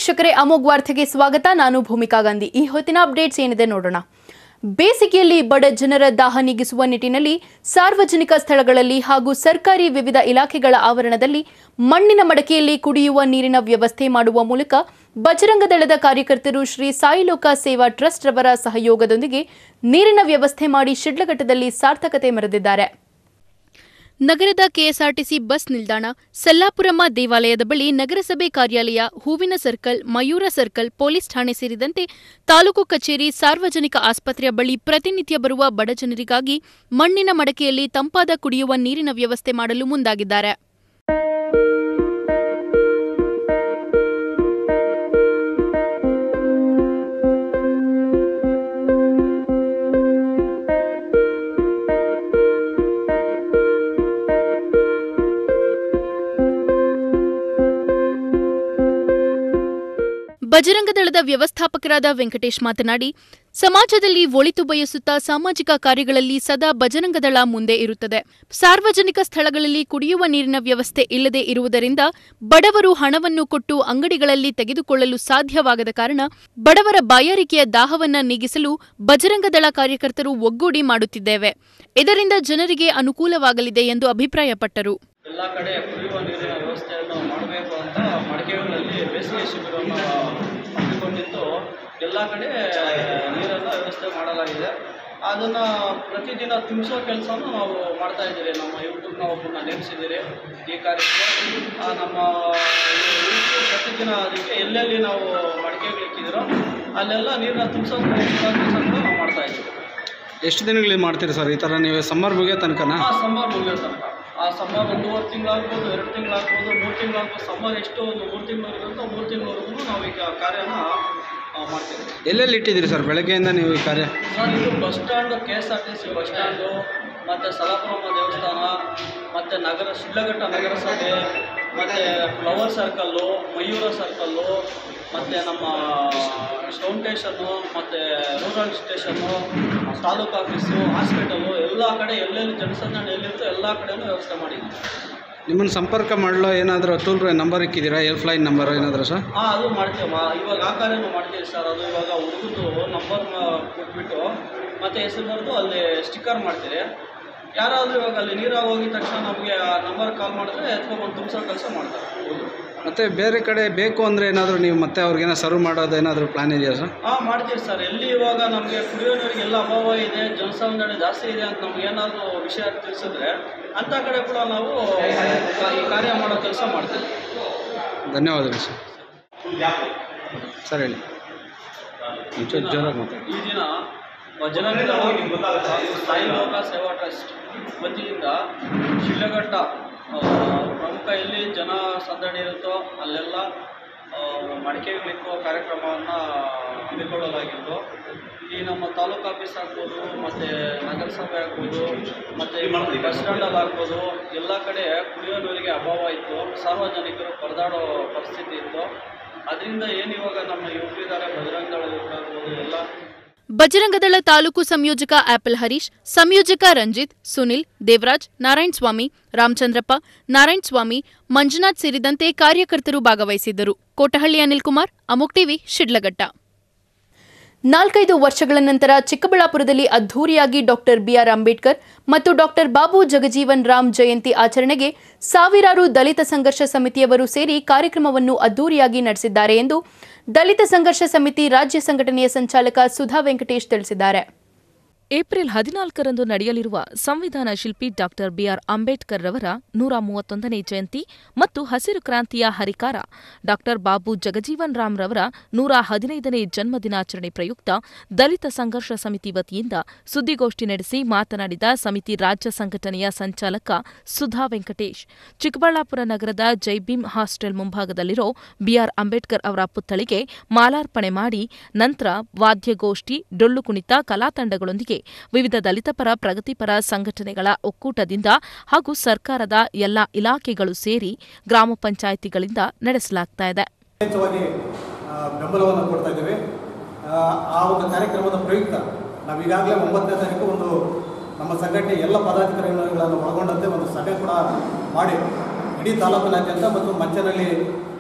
ವೀಕ್ಷಕರೇ ಅಮೋಘ್ ವಾರ್ತೆಗೆ ಸ್ವಾಗತ ನಾನು ಭೂಮಿಕಾ ಗಾಂಧಿ ಈ ಹೊತ್ತಿನ ಅಪ್ಡೇಟ್ಸ್ ಏನಿದೆ ನೋಡೋಣ ಬೇಸಿಗೆಯಲ್ಲಿ ಬಡ ಜನರ ದಾಹ ನೀಗಿಸುವ ನಿಟ್ಟಿನಲ್ಲಿ ಸಾರ್ವಜನಿಕ ಸ್ಥಳಗಳಲ್ಲಿ ಹಾಗೂ ಸರ್ಕಾರಿ ವಿವಿಧ ಇಲಾಖೆಗಳ ಆವರಣದಲ್ಲಿ ಮಣ್ಣಿನ ಮಡಕೆಯಲ್ಲಿ ಕುಡಿಯುವ ನೀರಿನ ವ್ಯವಸ್ಥೆ ಮಾಡುವ ಮೂಲಕ ಬಜರಂಗ ದಳದ ಕಾರ್ಯಕರ್ತರು ಶ್ರೀ ಸಾಯಿಲೋಕ ಸೇವಾ ಟ್ರಸ್ಟ್ ರವರ ಸಹಯೋಗದೊಂದಿಗೆ ನೀರಿನ ವ್ಯವಸ್ಥೆ ಮಾಡಿ ಶಿಡ್ಲಘಟ್ಟದಲ್ಲಿ ಸಾರ್ಥಕತೆ ಮೆರೆದಿದ್ದಾರೆ ನಗರದ ಕೆಎಸ್ಆರ್ಟಿಸಿ ಬಸ್ ನಿಲ್ದಾಣ ಸಲ್ಲಾಪುರಮ್ಮ ದೇವಾಲಯದ ಬಳಿ ನಗರಸಭೆ ಕಾರ್ಯಾಲಯ ಹೂವಿನ ಸರ್ಕಲ್ ಮಯೂರ ಸರ್ಕಲ್ ಪೊಲೀಸ್ ಠಾಣೆ ಸೇರಿದಂತೆ ತಾಲೂಕು ಕಚೇರಿ ಸಾರ್ವಜನಿಕ ಆಸ್ಪತ್ರೆಯ ಬಳಿ ಪ್ರತಿನಿತ್ಯ ಬರುವ ಬಡಜನರಿಗಾಗಿ ಮಣ್ಣಿನ ಮಡಕೆಯಲ್ಲಿ ತಂಪಾದ ಕುಡಿಯುವ ನೀರಿನ ವ್ಯವಸ್ಥೆ ಮಾಡಲು ಮುಂದಾಗಿದ್ದಾರೆ ಬಜರಂಗ ದಳದ ವ್ಯವಸ್ಥಾಪಕರಾದ ವೆಂಕಟೇಶ್ ಮಾತನಾಡಿ ಸಮಾಜದಲ್ಲಿ ಒಳಿತು ಬಯಸುತ್ತಾ ಸಾಮಾಜಿಕ ಕಾರ್ಯಗಳಲ್ಲಿ ಸದಾ ಬಜರಂಗ ದಳ ಮುಂದೆ ಇರುತ್ತದೆ ಸಾರ್ವಜನಿಕ ಸ್ಥಳಗಳಲ್ಲಿ ಕುಡಿಯುವ ನೀರಿನ ವ್ಯವಸ್ಥೆ ಇಲ್ಲದೆ ಇರುವುದರಿಂದ ಬಡವರು ಹಣವನ್ನು ಕೊಟ್ಟು ಅಂಗಡಿಗಳಲ್ಲಿ ತೆಗೆದುಕೊಳ್ಳಲು ಸಾಧ್ಯವಾಗದ ಕಾರಣ ಬಡವರ ಬಾಯಾರಿಕೆಯ ದಾಹವನ್ನ ನೀಗಿಸಲು ಬಜರಂಗ ದಳ ಕಾರ್ಯಕರ್ತರು ಒಗ್ಗೂಡಿ ಮಾಡುತ್ತಿದ್ದೇವೆ ಇದರಿಂದ ಜನರಿಗೆ ಅನುಕೂಲವಾಗಲಿದೆ ಎಂದು ಅಭಿಪ್ರಾಯಪಟ್ಟರು ಎಲ್ಲ ಕಡೆ ಕುಡಿಯುವ ನೀರಿನ ವ್ಯವಸ್ಥೆಯನ್ನು ಮಾಡಬೇಕು ಅಂತ ಮಡಿಕೆಗಳಲ್ಲಿ ಬೇಸಿಗೆ ಶಿಬಿರವನ್ನು ಹಮ್ಮಿಕೊಂಡಿದ್ದು ಎಲ್ಲ ಕಡೆ ನೀರನ್ನು ವ್ಯವಸ್ಥೆ ಮಾಡಲಾಗಿದೆ ಅದನ್ನು ಪ್ರತಿದಿನ ತುಂಬಿಸೋ ಕೆಲಸವನ್ನು ನಾವು ಮಾಡ್ತಾ ಇದ್ದೀರಿ ನಮ್ಮ ಯೂಟ್ಯೂಬ್ನ ಒಬ್ಬರನ್ನ ನೇಮಿಸಿದ್ದೀರಿ ಈ ಕಾರ್ಯಕ್ಕೆ ಆ, ನಮ್ಮ ಯೂಟ್ಯೂಬ್ ಪ್ರತಿದಿನ ಅದಕ್ಕೆ ಎಲ್ಲೆಲ್ಲಿ ನಾವು ಮಡಿಕೆಗಳು ಇಕ್ಕಿದ್ದೀರೋ ಅಲ್ಲೆಲ್ಲ ನೀರನ್ನ ತುಂಬಿಸೋ ಕೆಲಸ ಕೂಡ ನಾವು ಮಾಡ್ತಾ ಇದ್ದೀವಿ ಎಷ್ಟು ದಿನಗಳಲ್ಲಿ ಮಾಡ್ತೀರಿ ಸರ್ ಈ ಥರ ನೀವು ಸಮ್ಮರ್ ಮುಗಿಯೋ ತನಕನಾ ಆ ಸಮ್ಮರ್ ಮುಗಿಯೋ ತನಕ ಆ ಸಮ್ಮರ್ ಒಂದೂವರೆ ತಿಂಗಳಾಗ್ಬೋದು ಎರಡು ತಿಂಗಳಾಗ್ಬೋದು ಮೂರು ತಿಂಗಳಾಗ್ಬೋದು ಸಮ್ಮರ್ ಎಷ್ಟು ಒಂದು ಮೂರು ತಿಂಗಳವರೆಗೂ ಮೂರು ತಿಂಗಳವರೆಗೂ ನಾವು ಈಗ ಕಾರ್ಯನ ಆ, ಮಾಡ್ತೀವಿ ಎಲ್ಲೆಲ್ಲಿ ಇಟ್ಟಿದ್ದೀರಿ ಸರ್ ಬೆಳಗ್ಗೆಯಿಂದ ನೀವು ಈ ಕಾರ್ಯ ಸರ್ ಇದು bus stand K S R T C bus stand ಮತ್ತು ಸಲಾಪುರಮ್ಮ ದೇವಸ್ಥಾನ ಮತ್ತು ನಗರ ಶಿಡ್ಲಘಟ್ಟ ನಗರಸಭೆ ಮತ್ತು ಫ್ಲವರ್ ಸರ್ಕಲ್ಲು ಮಯೂರ ಸರ್ಕಲ್ಲು ಮತ್ತು ನಮ್ಮ ಟೌನ್ ಸ್ಟೇಷನ್ನು ಮತ್ತು rural station taluk office hospital ಎಲ್ಲ ಕಡೆ ಎಲ್ಲೆಲ್ಲಿ ಜನಸಂದಣಿ ಎಲ್ಲಿರುತ್ತೋ ಎಲ್ಲ ಕಡೆನೂ ವ್ಯವಸ್ಥೆ ಮಾಡಿದ್ದೀವಿ ನಿಮ್ಮನ್ನು ಸಂಪರ್ಕ ಮಾಡಲು ಏನಾದರೂ ಟೂಲ್ ನಂಬರ್ ಇಕ್ಕಿದ್ದೀರಾ ಹೆಲ್ಪ್ ಲೈನ್ ನಂಬರ್ ಏನಾದರೂ ಸರ್ ಹಾಂ ಅದು ಮಾಡ್ತೀವಿ ಮಾ- ಇವಾಗ ಆ ಕಾರ್ಯನೂ ಮಾಡ್ತೀವಿ ಸರ್ ಅದು ಇವಾಗ ಹುಡುಗದ್ದು ನಂಬರ್ ಕೊಟ್ಬಿಟ್ಟು ಮತ್ತೆ ಹೆಸರು ಬರೆದು ಅಲ್ಲಿ ಸ್ಟಿಕ್ಕರ್ ಮಾಡ್ತೀರಿ ಯಾರಾದರೂ ಇವಾಗ ಅಲ್ಲಿ ನೀರಾಗಿ ಹೋಗಿದ ತಕ್ಷಣ ನಮಗೆ ಆ ನಂಬರ್ ಕಾಲ್ ಮಾಡಿದ್ರೆ ಎತ್ಕೊಂಡ್ಬಂದು ತುಂಬಿಸೋ ಕೆಲಸ ಮಾಡ್ತಾರೆ ಹುಡುಗರು ಮತ್ತು ಬೇರೆ ಕಡೆ ಬೇಕು ಅಂದರೆ ಏನಾದರೂ ನೀವು ಮತ್ತೆ ಅವ್ರಿಗೇನೋ ಸರ್ವ್ ಮಾಡೋದು ಏನಾದರೂ ಪ್ಲ್ಯಾನ್ ಇದೆಯಾ ಸರ್ ಹಾಂ ಮಾಡ್ತೀವಿ ಸರ್ ಎಲ್ಲಿ ಇವಾಗ ನಮಗೆ ಕುಡಿಯೋ ನೀರಿಗೆ ಎಲ್ಲ ಅಭಾವ ಇದೆ ಜನಸಂದಣಿ ಜಾಸ್ತಿ ಇದೆ ಅಂತ ನಮ್ಗೆ ಏನಾದರೂ ವಿಷಯ ತಿಳಿಸಿದ್ರೆ ಅಂಥ ಕಡೆ ಕೂಡ ನಾವು ಈ ಕಾರ್ಯ ಮಾಡೋ ಕೆಲಸ ಮಾಡ್ತೀವಿ ಧನ್ಯವಾದಗಳು ಸರ್ ಸರ್ ಹೇಳಿ ಒಂಚೂರು ಜೋರಾಗಿ ಮಾತಾಡಿ ಈ ದಿನ ಭಜರಂಗ ದಳ ಹಾಗೂ ಸಾಯಿ ಲೋಕ ಸೇವಾ ಟ್ರಸ್ಟ್ ವತಿಯಿಂದ ಶಿಡ್ಲಘಟ್ಟ ಆ, ಪ್ರಮುಖ ಎಲ್ಲಿ ಜನ ಸಂದಣಿ ಇರುತ್ತೋ ಅಲ್ಲೆಲ್ಲ ಆ, ಮಡಿಕೆಗಳಿಕ್ಕೋ ಕಾರ್ಯಕ್ರಮವನ್ನು ಹಮ್ಮಿಕೊಳ್ಳಲಾಗಿತ್ತು ಈ ನಮ್ಮ ತಾಲೂಕು ಆಫೀಸ್ ಆಗ್ಬೋದು ಮತ್ತು ನಗರಸಭೆ ಆಗ್ಬೋದು ಮತ್ತು ಬಸ್ ಸ್ಟ್ಯಾಂಡಲ್ಲಿ ಆಗ್ಬೋದು ಎಲ್ಲ ಕಡೆ ಕುಡಿಯೋ ನೀರಿಗೆ ಅಭಾವ ಇತ್ತು ಸಾರ್ವಜನಿಕರು ಪರದಾಡೋ ಪರಿಸ್ಥಿತಿ ಇತ್ತು ಅದರಿಂದ ಏನು ಇವಾಗ ನಮ್ಮ ಯುವಕರಿದ್ದಾರೆ ಬಜರಂಗ ದಳ ಯುವಕರಾಗ್ಬೋದು ಎಲ್ಲ ಬಜರಂಗದಳ ತಾಲೂಕು ಸಂಯೋಜಕ ಆಪಲ್ ಹರೀಶ್ ಸಂಯೋಜಕ ರಂಜಿತ್ ಸುನಿಲ್ ದೇವರಾಜ್ ನಾರಾಯಣ್ ಸ್ವಾಮಿ ರಾಮಚಂದ್ರಪ್ಪ ನಾರಾಯಣ್ ಸ್ವಾಮಿ ಮಂಜುನಾಥ್ ಸೇರಿದಂತೆ ಕಾರ್ಯಕರ್ತರು ಭಾಗವಹಿಸಿದ್ದರು ಕೋಟಹಳ್ಳಿ ಅನಿಲ್ ಕುಮಾರ್ ಅಮೋಕ್ ಟಿವಿ ಶಿಡ್ಲಘಟ್ಟ ನಾಲ್ಕೈದು ವರ್ಷಗಳ ನಂತರ ಚಿಕ್ಕಬಳ್ಳಾಪುರದಲ್ಲಿ ಅದ್ಧೂರಿಯಾಗಿ ಡಾಕ್ಟರ್ ಬಿಆರ್ ಅಂಬೇಡ್ಕರ್ ಮತ್ತು ಡಾಕ್ಟರ್ ಬಾಬು ಜಗಜೀವನ್ ರಾಮ್ ಜಯಂತಿ ಆಚರಣೆಗೆ ಸಾವಿರಾರು ದಲಿತ ಸಂಘರ್ಷ ಸಮಿತಿಯವರು ಸೇರಿ ಕಾರ್ಯಕ್ರಮವನ್ನು ಅದ್ಧೂರಿಯಾಗಿ ನಡೆಸಿದ್ದಾರೆ ಎಂದು ದಲಿತ ಸಂಘರ್ಷ ಸಮಿತಿ ರಾಜ್ಯ ಸಂಘಟನೆಯ ಸಂಚಾಲಕ ಸುಧಾ ವೆಂಕಟೇಶ್ ತಿಳಿಸಿದ್ದಾರೆ ಏಪ್ರಿಲ್ ಹದಿನಾಲ್ಕರಂದು ನಡೆಯಲಿರುವ ಸಂವಿಧಾನ ಶಿಲ್ಪಿ ಡಾಕ್ಟರ್ ಬಿಆರ್ ಅಂಬೇಡ್ಕರ್ ರವರ ನೂರ ಮೂವತ್ತೊಂದನೇ ಜಯಂತಿ ಮತ್ತು ಹಸಿರು ಕ್ರಾಂತಿಯ ಹರಿಕಾರ ಡಾಕ್ಟರ್ ಬಾಬು ಜಗಜೀವನ್ ರಾಮ್ ರವರ ನೂರ ಹದಿನೈದನೇ ಜನ್ಮದಿನಾಚರಣೆ ಪ್ರಯುಕ್ತ ದಲಿತ ಸಂಘರ್ಷ ಸಮಿತಿ ವತಿಯಿಂದ ಸುದ್ದಿಗೋಷ್ಠಿ ನಡೆಸಿ ಮಾತನಾಡಿದ ಸಮಿತಿ ರಾಜ್ಯ ಸಂಘಟನೆಯ ಸಂಚಾಲಕ ಸುಧಾ ವೆಂಕಟೇಶ್ ಚಿಕ್ಕಬಳ್ಳಾಪುರ ನಗರದ ಜೈಭೀಮ್ ಹಾಸ್ಟೆಲ್ ಮುಂಭಾಗದಲ್ಲಿರೋ ಬಿಆರ್ ಅಂಬೇಡ್ಕರ್ ಅವರ ಪುತ್ಥಳಿಗೆ ಮಾಲಾರ್ಪಣೆ ಮಾಡಿ ನಂತರ ವಾದ್ಯಗೋಷ್ಠಿ ಡೊಳ್ಳು ಕುಣಿತ ಕಲಾ ತಂಡಗಳೊಂದಿಗೆ ವಿವಿಧ ದಲಿತಪರ ಪ್ರಗತಿಪರ ಸಂಘಟನೆಗಳ ಒಕ್ಕೂಟದಿಂದ ಹಾಗೂ ಸರ್ಕಾರದ ಎಲ್ಲಾ ಇಲಾಖೆಗಳು ಸೇರಿ ಗ್ರಾಮ ಪಂಚಾಯಿತಿಗಳಿಂದ ನಡೆಸಲಾಗ್ತಾ ಇದೆ ಯಥೇಚ್ಛವಾಗಿ ಆ, ಬೆಂಬಲವನ್ನು ಕೊಡ್ತಾ ಇದ್ದೇವೆ ಆ, ಆ ಒಂದು ಕಾರ್ಯಕ್ರಮದ ಪ್ರಯುಕ್ತ ನಾವು ಈಗಾಗಲೇ ಒಂಬತ್ತನೇ ತಾರೀಕು ಒಂದು ನಮ್ಮ ಸಂಘಟನೆ ಎಲ್ಲ ಪದಾಧಿಕಾರಿಗಳನ್ನು ಒಳಗೊಂಡಂತೆ ಒಂದು ಸಭೆ ಕೂಡ ಮಾಡಿ ಇಡೀ ತಾಲೂಕಿನಾದ್ಯಂತ ಮತ್ತು ಮಂಚನಲ್ಲಿ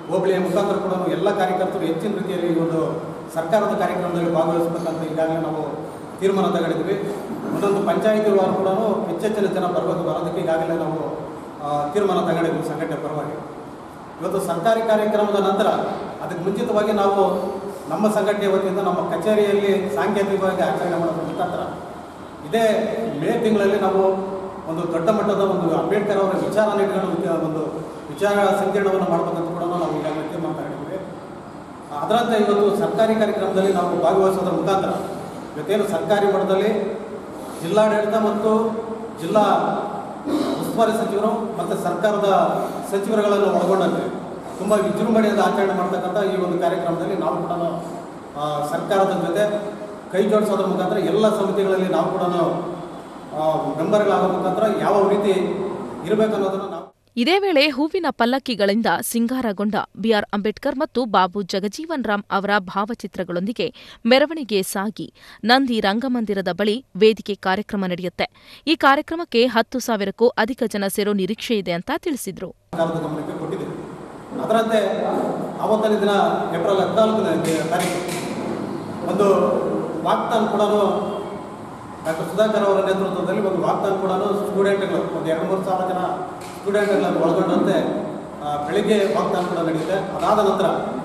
ಹೋಬಳಿಯ ಮುಖಾಂತರ ಕೂಡ ಎಲ್ಲ ಕಾರ್ಯಕರ್ತರು ಹೆಚ್ಚಿನ ರೀತಿಯಲ್ಲಿ ಈ ಒಂದು ಸರ್ಕಾರದ ಕಾರ್ಯಕ್ರಮದಲ್ಲಿ ಭಾಗವಹಿಸಬೇಕಂತ ಈಗಾಗಲೇ ನಾವು ತೀರ್ಮಾನ ತಗೊಂಡಿದ್ವಿ ಒಂದೊಂದು ಪಂಚಾಯಿತಿಗಳು ಕೂಡ ಹೆಚ್ಚೆಚ್ಚಿನ ಜನ ಬರಬೇಕು ಬರೋದಕ್ಕೆ ಈಗಾಗಲೇ ನಾವು ಆ, ತೀರ್ಮಾನ ತಗೊಂಡಿದ್ವಿ ಸಂಘಟನೆ ಪರವಾಗಿ ಇವತ್ತು ಸರ್ಕಾರಿ ಕಾರ್ಯಕ್ರಮದ ನಂತರ ಅದಕ್ಕೆ ಮುಂಚಿತವಾಗಿ ನಾವು ನಮ್ಮ ಸಂಘಟನೆ ವತಿಯಿಂದ ನಮ್ಮ ಕಚೇರಿಯಲ್ಲಿ ಸಾಂಕೇತಿಕವಾಗಿ ಆಚರಣೆ ಮಾಡೋದ್ರ ಮುಖಾಂತರ ಇದೇ ಮೇ ತಿಂಗಳಲ್ಲಿ ನಾವು ಒಂದು ದೊಡ್ಡ ಮಟ್ಟದ ಒಂದು ಅಂಬೇಡ್ಕರ್ ಅವರ ವಿಚಾರ ನೀತಿಗಳು ವಿಚ- ಒಂದು ವಿಚಾರ ಸಂಕಿರಣವನ್ನು ಮಾಡಬೇಕಂತ ಕೂಡ ನಾವು ಈಗಾಗಲೇ ತೀರ್ಮಾನ ತಗೊಂಡಿದ್ದೀವಿ ಅದರಂತೆ ಇವತ್ತು ಸರ್ಕಾರಿ ಕಾರ್ಯಕ್ರಮದಲ್ಲಿ ನಾವು ಭಾಗವಹಿಸೋದ್ರ ಮುಖಾಂತರ ಇವತ್ತೇನು ಸರ್ಕಾರಿ ಮಟ್ಟದಲ್ಲಿ ಜಿಲ್ಲಾಡಳಿತ ಮತ್ತು ಜಿಲ್ಲಾ ಉಸ್ತುವಾರಿ ಸಚಿವರು ಮತ್ತು ಸರ್ಕಾರದ ಸಚಿವರುಗಳನ್ನು ಒಳಗೊಂಡಂತೆ ತುಂಬ ವಿಜೃಂಭಣೆಯಿಂದ ಆಚರಣೆ ಮಾಡ್ತಕ್ಕಂಥ ಈ ಒಂದು ಕಾರ್ಯಕ್ರಮದಲ್ಲಿ ನಾವು ಕೂಡ ಆ, ಸರ್ಕಾರದ ಜೊತೆ ಕೈ ಜೋಡಿಸೋದ್ರ ಮುಖಾಂತರ ಎಲ್ಲ ಸಮಿತಿಗಳಲ್ಲಿ ನಾವು ಕೂಡ ಮೆಂಬರ್ಗಳಾಗೋ ಮುಖಾಂತರ ಯಾವ ರೀತಿ ಇರಬೇಕನ್ನೋದನ್ನು ನಾವು ಇದೇ ವೇಳೆ ಹೂವಿನ ಪಲ್ಲಕ್ಕಿಗಳಿಂದ ಸಿಂಗಾರಗೊಂಡ ಬಿಆರ್ ಅಂಬೇಡ್ಕರ್ ಮತ್ತು ಬಾಬು ಜಗಜೀವನ್ ರಾಮ್ ಅವರ ಭಾವಚಿತ್ರಗಳೊಂದಿಗೆ ಮೆರವಣಿಗೆ ಸಾಗಿ ನಂದಿ ರಂಗಮಂದಿರದ ಬಳಿ ವೇದಿಕೆ ಕಾರ್ಯಕ್ರಮ ನಡೆಯುತ್ತೆ ಈ ಕಾರ್ಯಕ್ರಮಕ್ಕೆ ಹತ್ತು ಸಾವಿರಕ್ಕೂ ಅಧಿಕ ಜನ ಸೇರೋ ನಿರೀಕ್ಷೆ ಇದೆ ಅಂತ ತಿಳಿಸಿದ್ರು ಸರ್ಕಾರದ ಗಮನಕ್ಕೆ ಕೊಟ್ಟಿದ್ದೇವೆ ಅದರಂತೆ ಆವತ್ತಿನ ದಿನ ಏಪ್ರಿಲ್ ಹದಿನಾಲ್ಕನೇ ತಾರೀಕು ಒಂದು ವಾಗ್ದಾನ್ ಕೂಡ ಡಾಕ್ಟರ್ ಸುಧಾಕರ್ ಅವರ ನೇತೃತ್ವದಲ್ಲಿ ಒಂದು ವಾಗ್ದಾನ್ ಕೂಡ ಸ್ಟೂಡೆಂಟ್ಗಳು ಒಂದು ಎರಡು ಮೂರು ಸಾವಿರ ಜನ ಸ್ಟೂಡೆಂಟ್ಗಳನ್ನು ಒಳಗೊಂಡಂತೆ ಆ, ಬೆಳಿಗ್ಗೆ ವಾಗ್ದಾನ್ ಕೂಡ ನಡೆಯುತ್ತೆ ಅದಾದ ನಂತರ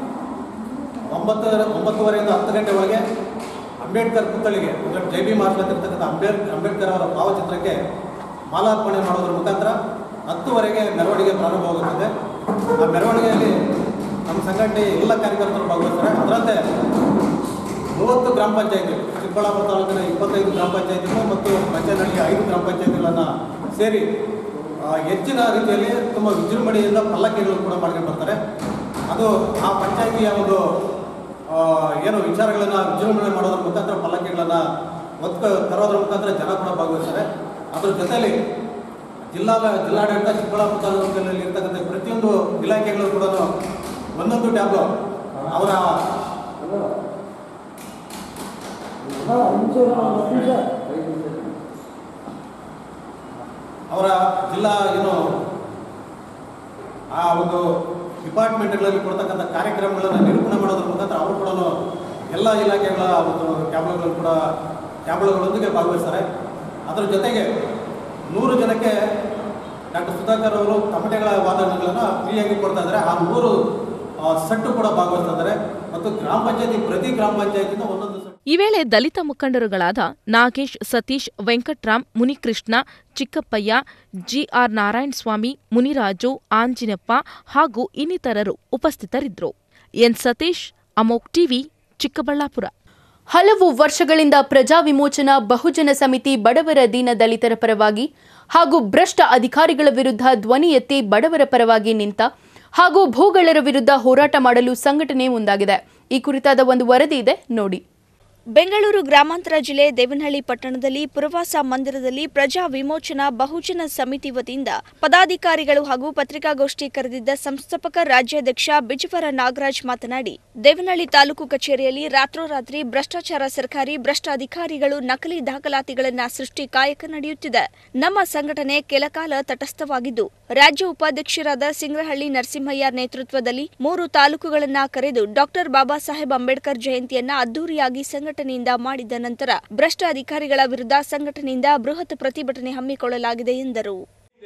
ಒಂಬತ್ತು ಒಂಬತ್ತುವರೆಯಿಂದ ಹತ್ತು ಗಂಟೆ ಒಳಗೆ ಅಂಬೇಡ್ಕರ್ ಪುತ್ಥಳಿಗೆ ಅಂದರೆ ಜೈ ಬಿ ಮಾರ್ಗದಲ್ಲಿರ್ತಕ್ಕಂಥ ಅಂಬೇಡ್ ಅಂಬೇಡ್ಕರ್ ಅವರ ಭಾವಚಿತ್ರಕ್ಕೆ ಮಾಲಾರ್ಪಣೆ ಮಾಡೋದ್ರ ಮುಖಾಂತರ ಹತ್ತುವರೆಗೆ ಮೆರವಣಿಗೆ ಪ್ರಾರಂಭವಾಗುತ್ತದೆ ಆ ಮೆರವಣಿಗೆಯಲ್ಲಿ ನಮ್ಮ ಸಂಘಟನೆ ಎಲ್ಲ ಕಾರ್ಯಕರ್ತರು ಭಾಗವಹಿಸ್ತಾರೆ ಅದರಂತೆ ಮೂವತ್ತು ಗ್ರಾಮ ಪಂಚಾಯತಿ ಚಿಕ್ಕಬಳ್ಳಾಪುರ ತಾಲೂಕಿನ ಇಪ್ಪತ್ತೈದು ಗ್ರಾಮ ಪಂಚಾಯತಿಗಳು ಮತ್ತು ಪಂಚನಹಳ್ಳಿಯ ಐದು ಗ್ರಾಮ ಪಂಚಾಯತಿಗಳನ್ನು ಸೇರಿ ಆ, ಹೆಚ್ಚಿನ ರೀತಿಯಲ್ಲಿ ತುಂಬ ವಿಜೃಂಭಣೆಯಿಂದ ಪಲ್ಲಕ್ಕಿಗಳು ಕೂಡ ಮಾಡ್ಕೊಂಡು ಬರ್ತಾರೆ ಅದು ಆ ಪಂಚಾಯತಿಯ ಒಂದು ಆ, ಏನು ವಿಚಾರಗಳನ್ನು ವಿಜೃಂಭಣೆ ಮಾಡೋದ್ರ ಮುಖಾಂತರ ಪಲ್ಲಕ್ಕಿಗಳನ್ನು ಒತ್ಕ ತರೋದ್ರ ಮುಖಾಂತರ ಜನ ಕೂಡ ಭಾಗವಹಿಸ್ತಾರೆ ಅದ್ರ ಜೊತೆಯಲ್ಲಿ ಜಿಲ್ಲಾ ಜಿಲ್ಲಾಡಳಿತ ಚಿಕ್ಕಬಳ್ಳಾಪುರ ತಾಲೂಕಿನಲ್ಲಿ ಇರ್ತಕ್ಕಂಥ ಪ್ರತಿಯೊಂದು ಇಲಾಖೆಗಳು ಕೂಡ ಒಂದೊಂದು ಟ್ಯಾಬ್ಲು ಅವರ ಅವರ ಜಿಲ್ಲಾ ಏನು ಆ ಒಂದು ಡಿಪಾರ್ಟ್ಮೆಂಟ್ಗಳಲ್ಲಿ ಕೊಡ್ತಕ್ಕಂಥ ಕಾರ್ಯಕ್ರಮಗಳನ್ನು ನಿರೂಪಣೆ ಮಾಡೋದ್ರ ಮುಖಾಂತರ ಅವರು ಕೂಡ ಎಲ್ಲ ಇಲಾಖೆಗಳ ಒಂದು ಟ್ಯಾಬ್ಲೆಗಳು ಕೂಡ ಟ್ಯಾಬ್ಲೆಗಳೊಂದಿಗೆ ಭಾಗವಹಿಸ್ತಾರೆ ಅದರ ಜೊತೆಗೆ ನೂರು ಜನಕ್ಕೆ ಡಾಕ್ಟರ್ ಸುಧಾಕರ್ ಅವರು ತಮಟೆಗಳ ವಾದನಗಳನ್ನು ಫ್ರೀಯಾಗಿ ಕೊಡ್ತಾ ಇದ್ದಾರೆ ಆ ನೂರು ಆ, ಸೆಟ್ಟು ಕೂಡ ಭಾಗವಹಿಸ್ತಾ ಇದ್ದಾರೆ ಮತ್ತು ಗ್ರಾಮ ಪಂಚಾಯತಿ ಪ್ರತಿ ಗ್ರಾಮ ಪಂಚಾಯತಿಯಿಂದ ಒಂದೊಂದು ಸೆಟ್ ಈ ವೇಳೆ ದಲಿತ ಮುಖಂಡರುಗಳಾದ ನಾಗೇಶ್ ಸತೀಶ್ ವೆಂಕಟ್ರಾಮ್ ಮುನಿಕೃಷ್ಣ ಚಿಕ್ಕಪ್ಪಯ್ಯ ಜಿಆರ್ ನಾರಾಯಣಸ್ವಾಮಿ ಮುನಿರಾಜು ಆಂಜಿನಪ್ಪ ಹಾಗೂ ಇನ್ನಿತರರು ಉಪಸ್ಥಿತರಿದ್ದರು ಎನ್ ಸತೀಶ್ ಅಮೋಕ್ ಟಿವಿ ಚಿಕ್ಕಬಳ್ಳಾಪುರ ಹಲವು ವರ್ಷಗಳಿಂದ ಪ್ರಜಾ ವಿಮೋಚನಾ ಬಹುಜನ ಸಮಿತಿ ಬಡವರ ದೀನ ದಲಿತರ ಪರವಾಗಿ ಹಾಗೂ ಭ್ರಷ್ಟ ಅಧಿಕಾರಿಗಳ ವಿರುದ್ಧ ಧ್ವನಿ ಎತ್ತಿ ಬಡವರ ಪರವಾಗಿ ನಿಂತ ಹಾಗೂ ಭೂಗಳರ ವಿರುದ್ಧ ಹೋರಾಟ ಮಾಡಲು ಸಂಘಟನೆ ಮುಂದಾಗಿದೆ ಈ ಕುರಿತಾದ ಒಂದು ವರದಿ ಇದೆ ನೋಡಿ ಬೆಂಗಳೂರು ಗ್ರಾಮಾಂತರ ಜಿಲ್ಲೆ ದೇವನಹಳ್ಳಿ ಪಟ್ಟಣದಲ್ಲಿ ಪುರವಾಸ ಮಂದಿರದಲ್ಲಿ ಪ್ರಜಾ ವಿಮೋಚನಾ ಬಹುಜನ ಸಮಿತಿ ವತಿಯಿಂದ ಪದಾಧಿಕಾರಿಗಳು ಹಾಗೂ ಪತ್ರಿಕಾಗೋಷ್ಠಿ ಕರೆದಿದ್ದ ಸಂಸ್ಥಾಪಕ ರಾಜ್ಯಾಧ್ಯಕ್ಷ ಬಿಜವರ ನಾಗರಾಜ್ ಮಾತನಾಡಿ ದೇವನಹಳ್ಳಿ ತಾಲೂಕು ಕಚೇರಿಯಲ್ಲಿ ರಾತ್ರೋರಾತ್ರಿ ಭ್ರಷ್ಟಾಚಾರ ಸರ್ಕಾರಿ ಭ್ರಷ್ಟ ಅಧಿಕಾರಿಗಳು ನಕಲಿ ದಾಖಲಾತಿಗಳನ್ನ ಸೃಷ್ಟಿ ಕಾಯಕ ನಡೆಯುತ್ತಿದೆ ನಮ್ಮ ಸಂಘಟನೆ ಕೆಲಕಾಲ ತಟಸ್ಥವಾಗಿದ್ದು ರಾಜ್ಯ ಉಪಾಧ್ಯಕ್ಷರಾದ ಸಿಂಗ್ರಹಳ್ಳಿ ನರಸಿಂಹಯ್ಯ ನೇತೃತ್ವದಲ್ಲಿ ಮೂರು ತಾಲೂಕುಗಳನ್ನ ಕರೆದು ಡಾಕ್ಟರ್ ಬಾಬಾ ಸಾಹೇಬ್ ಅಂಬೇಡ್ಕರ್ ಜಯಂತಿಯನ್ನ ಅದ್ದೂರಿಯಾಗಿ ಸಂಘಟನೆಯಿಂದ ಮಾಡಿದ ನಂತರ ಭ್ರಷ್ಟ ಅಧಿಕಾರಿಗಳ ವಿರುದ್ಧ ಸಂಘಟನೆಯಿಂದ ಬೃಹತ್ ಪ್ರತಿಭಟನೆ ಹಮ್ಮಿಕೊಳ್ಳಲಾಗಿದೆ ಎಂದರು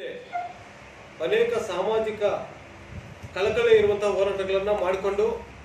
ಅನೇಕ ಸಾಮಾಜಿಕ ಕಳಕಳಿ ಇರುವಂತಹ ಹೋರಾಟಗಳನ್ನು ಮಾಡಿಕೊಂಡು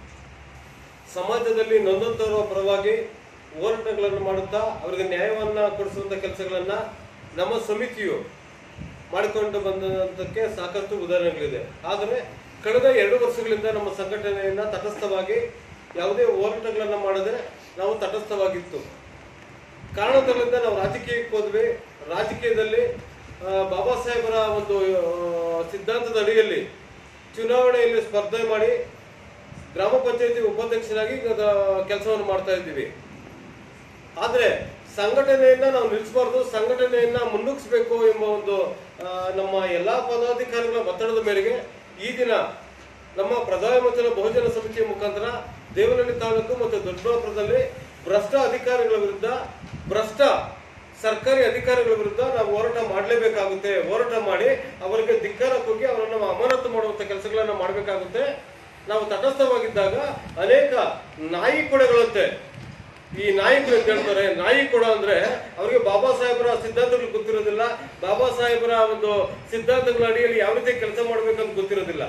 ಸಮಾಜದಲ್ಲಿ ನೊಂದಂತವರ ಪರವಾಗಿ ಹೋರಾಟಗಳನ್ನು ಮಾಡುತ್ತಾ ಅವರಿಗೆ ನ್ಯಾಯವನ್ನ ಕೊಡಿಸುವಂತ ಕೆಲಸಗಳನ್ನ ನಮ್ಮ ಸಮಿತಿಯು ಮಾಡಿಕೊಂಡು ಬಂದಕ್ಕೆ ಸಾಕಷ್ಟು ಉದಾಹರಣೆಗಳಿದೆ ಆದರೆ ಕಳೆದ ಎರಡು ವರ್ಷಗಳಿಂದ ನಮ್ಮ ಸಂಘಟನೆಯನ್ನ ತಟಸ್ಥವಾಗಿ ಯಾವುದೇ ಹೋರಾಟಗಳನ್ನು ಮಾಡದೆ ನಾವು ತಟಸ್ಥವಾಗಿತ್ತು ಕಾರಣಗಳಿಂದ ನಾವು ರಾಜಕೀಯಕ್ಕೆ ಹೋದ್ವಿ ರಾಜಕೀಯದಲ್ಲಿ ಆ, ಬಾಬಾ ಸಾಹೇಬರ ಒಂದು ಆ, ಸಿದ್ಧಾಂತದ ಅಡಿಯಲ್ಲಿ ಚುನಾವಣೆಯಲ್ಲಿ ಸ್ಪರ್ಧೆ ಮಾಡಿ ಗ್ರಾಮ ಪಂಚಾಯತಿ ಉಪಾಧ್ಯಕ್ಷರಾಗಿ ಕೆಲಸವನ್ನು ಮಾಡ್ತಾ ಇದ್ದೀವಿ ಆದ್ರೆ ಸಂಘಟನೆಯನ್ನ ನಾವು ನಿಲ್ಲಿಸಬಾರ್ದು ಸಂಘಟನೆಯನ್ನ ಮುನ್ನುಗ್ಗಿಸಬೇಕು ಎಂಬ ಒಂದು ಆ, ನಮ್ಮ ಎಲ್ಲಾ ಪದಾಧಿಕಾರಿಗಳ ಒತ್ತಡದ ಮೇರೆಗೆ ಈ ದಿನ ನಮ್ಮ ಪ್ರಧಾನಮಂತ್ರಿ ಬಹುಜನ ಸಮಿತಿಯ ಮುಖಾಂತರ ದೇವನಹಳ್ಳಿ ತಾಲೂಕು ಮತ್ತು ದೊಡ್ಡಬಳ್ಳಾಪುರದಲ್ಲಿ ಭ್ರಷ್ಟ ಅಧಿಕಾರಿಗಳ ವಿರುದ್ಧ ಭ್ರಷ್ಟ ಸರ್ಕಾರಿ ಅಧಿಕಾರಿಗಳ ವಿರುದ್ಧ ನಾವು ಹೋರಾಟ ಮಾಡಲೇಬೇಕಾಗುತ್ತೆ ಹೋರಾಟ ಮಾಡಿ ಅವರಿಗೆ ಧಿಕ್ಕಾರ ಹೋಗಿ ಅವರನ್ನು ಅಮಾನತು ಮಾಡುವಂತ ಕೆಲಸಗಳನ್ನ ಮಾಡಬೇಕಾಗುತ್ತೆ ನಾವು ತಟಸ್ಥವಾಗಿದ್ದಾಗ ಅನೇಕ ನಾಯಿ ಕೊಡೆಗಳಂತೆ ಈ ನಾಯಕರು ಅಂತ ಹೇಳ್ತಾರೆ ನಾಯಿ ಕೊಡ ಅಂದ್ರೆ ಅವ್ರಿಗೆ ಬಾಬಾ ಸಾಹೇಬರ ಸಿದ್ಧಾಂತಗಳು ಗೊತ್ತಿರೋದಿಲ್ಲ ಬಾಬಾ ಸಾಹೇಬರ ಒಂದು ಸಿದ್ಧಾಂತಗಳ ಅಡಿಯಲ್ಲಿ ಯಾವ ರೀತಿ ಕೆಲಸ ಮಾಡ್ಬೇಕಂತ ಗೊತ್ತಿರೋದಿಲ್ಲ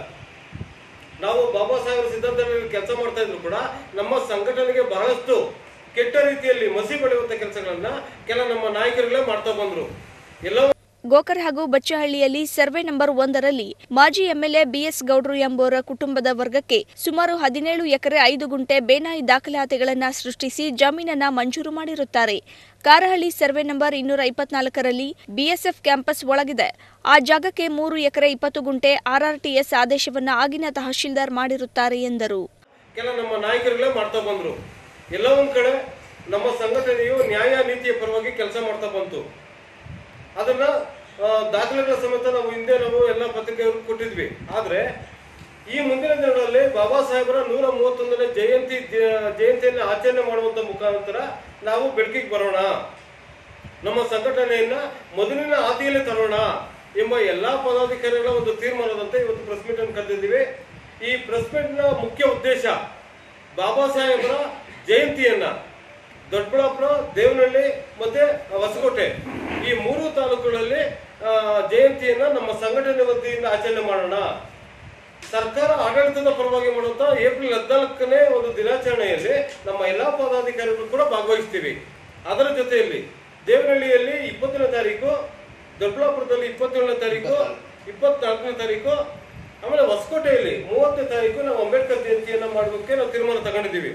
ನಾವು ಬಾಬಾ ಸಾಹೇಬರ ಸಿದ್ಧಾಂತದಲ್ಲಿ ಕೆಲಸ ಮಾಡ್ತಾ ಇದ್ರು ಕೂಡ ನಮ್ಮ ಸಂಘಟನೆಗೆ ಬಹಳಷ್ಟು ಕೆಟ್ಟ ರೀತಿಯಲ್ಲಿ ಮಸಿ ಬೆಳೆಯುವಂತ ಕೆಲಸಗಳನ್ನ ಕೆಲ ನಮ್ಮ ನಾಯಕರುಗಳೇ ಮಾಡ್ತಾ ಬಂದ್ರು ಎಲ್ಲವೂ ಗೋಕರ್ ಹಾಗೂ ಬಚ್ಚಹಳ್ಳಿಯಲ್ಲಿ ಸರ್ವೆ ನಂಬರ್ ಒಂದರಲ್ಲಿ ಮಾಜಿ ಎಂಎಲ್ಎ ಬಿಎಸ್ ಗೌಡ್ರು ಎಂಬುವರ ಕುಟುಂಬದ ವರ್ಗಕ್ಕೆ ಸುಮಾರು ಹದಿನೇಳು ಎಕರೆ ಐದು ಗುಂಟೆ ಬೇನಾಯಿ ದಾಖಲಾತಿಗಳನ್ನು ಸೃಷ್ಟಿಸಿ ಜಮೀನನ್ನ ಮಂಜೂರು ಮಾಡಿರುತ್ತಾರೆ ಕಾರಹಳ್ಳಿ ಸರ್ವೆ ನಂಬರ್ ಇನ್ನೂರ ಇಪ್ಪತ್ನಾಲ್ಕರಲ್ಲಿ ಬಿಎಸ್ಎಫ್ ಕ್ಯಾಂಪಸ್ ಒಳಗಿದೆ ಆ ಜಾಗಕ್ಕೆ ಮೂರು ಎಕರೆ ಇಪ್ಪತ್ತು ಗುಂಟೆ ಆರ್ಆರ್ಟಿಎಸ್ ಆದೇಶವನ್ನ ಆಗಿನ ತಹಶೀಲ್ದಾರ್ ಮಾಡಿರುತ್ತಾರೆ ಎಂದರು ಕೆಲ ನಮ್ಮ ನಾಯಕರುಗಳೇ ಮಾಡ್ತಾ ಬಂದ್ರು ಎಲ್ಲ ಒಂದ್ ಕಡೆ ನಮ್ಮ ಸಂಘಟನೆಯು ನ್ಯಾಯ ನೀತಿಯ ಪರವಾಗಿ ಕೆಲಸ ಮಾಡ್ತಾ ಬಂತು ಅದನ್ನ ಆ, ದಾಖಲೆಗಳ ಸಮೇತ ನಾವು ಹಿಂದೆ ನಾವು ಎಲ್ಲ ಪತ್ರಿಕೆಯವರು ಕೊಟ್ಟಿದ್ವಿ ಆದ್ರೆ ಈ ಮುಂದಿನ ದಿನಗಳಲ್ಲಿ ಬಾಬಾ ಸಾಹೇಬರ ನೂರ ಮೂವತ್ತೊಂದನೇ ಜಯಂತಿ ಜ- ಜಯಂತಿಯನ್ನು ಆಚರಣೆ ಮಾಡುವಂತ ಮುಖಾಂತರ ನಾವು ಬೆಳಕಿಗೆ ಬರೋಣ ನಮ್ಮ ಸಂಘಟನೆಯನ್ನ ಮೊದಲಿನ ಹಾದಿಯಲ್ಲಿ ತರೋಣ ಎಂಬ ಎಲ್ಲಾ ಪದಾಧಿಕಾರಿಗಳ ಒಂದು ತೀರ್ಮಾನದಂತೆ ಇವತ್ತು ಪ್ರೆಸ್ ಮೀಟ್ ಅನ್ನು ಕರೆದಿದ್ದೀವಿ ಈ ಪ್ರೆಸ್ ಮೀಟ್ ನ ಮುಖ್ಯ ಉದ್ದೇಶ ಬಾಬಾ ಸಾಹೇಬರ ಜಯಂತಿಯನ್ನ ದೊಡ್ಡಬಳ್ಳಾಪುರ ದೇವನಹಳ್ಳಿ ಮತ್ತೆ ಹೊಸಕೋಟೆ ಈ ಮೂರು ತಾಲೂಕುಗಳಲ್ಲಿ ಆ, ಜಯಂತಿಯನ್ನ ನಮ್ಮ ಸಂಘಟನೆ ವತಿಯಿಂದ ಆಚರಣೆ ಮಾಡೋಣ ಸರ್ಕಾರ ಆಡಳಿತದ ಪರವಾಗಿ ಮಾಡುವಂತ ಏಪ್ರಿಲ್ ಹದಿನಾಲ್ಕನೇ ಒಂದು ದಿನಾಚರಣೆಯಲ್ಲಿ ನಮ್ಮ ಎಲ್ಲಾ ಪದಾಧಿಕಾರಿಗಳು ಕೂಡ ಭಾಗವಹಿಸ್ತೀವಿ ಅದರ ಜೊತೆಯಲ್ಲಿ ದೇವನಹಳ್ಳಿಯಲ್ಲಿ ಇಪ್ಪತ್ತನೇ ತಾರೀಕು ದೊಡ್ಡಬಳ್ಳಾಪುರದಲ್ಲಿ ಇಪ್ಪತ್ತೇಳನೇ ತಾರೀಕು ಇಪ್ಪತ್ನಾಲ್ಕನೇ ತಾರೀಕು ಆಮೇಲೆ ಹೊಸಕೋಟೆಯಲ್ಲಿ ಮೂವತ್ತನೇ ತಾರೀಕು ನಾವು ಅಂಬೇಡ್ಕರ್ ಜಯಂತಿಯನ್ನ ಮಾಡೋದಕ್ಕೆ ನಾವು ತೀರ್ಮಾನ ತಗೊಂಡಿದ್ದೀವಿ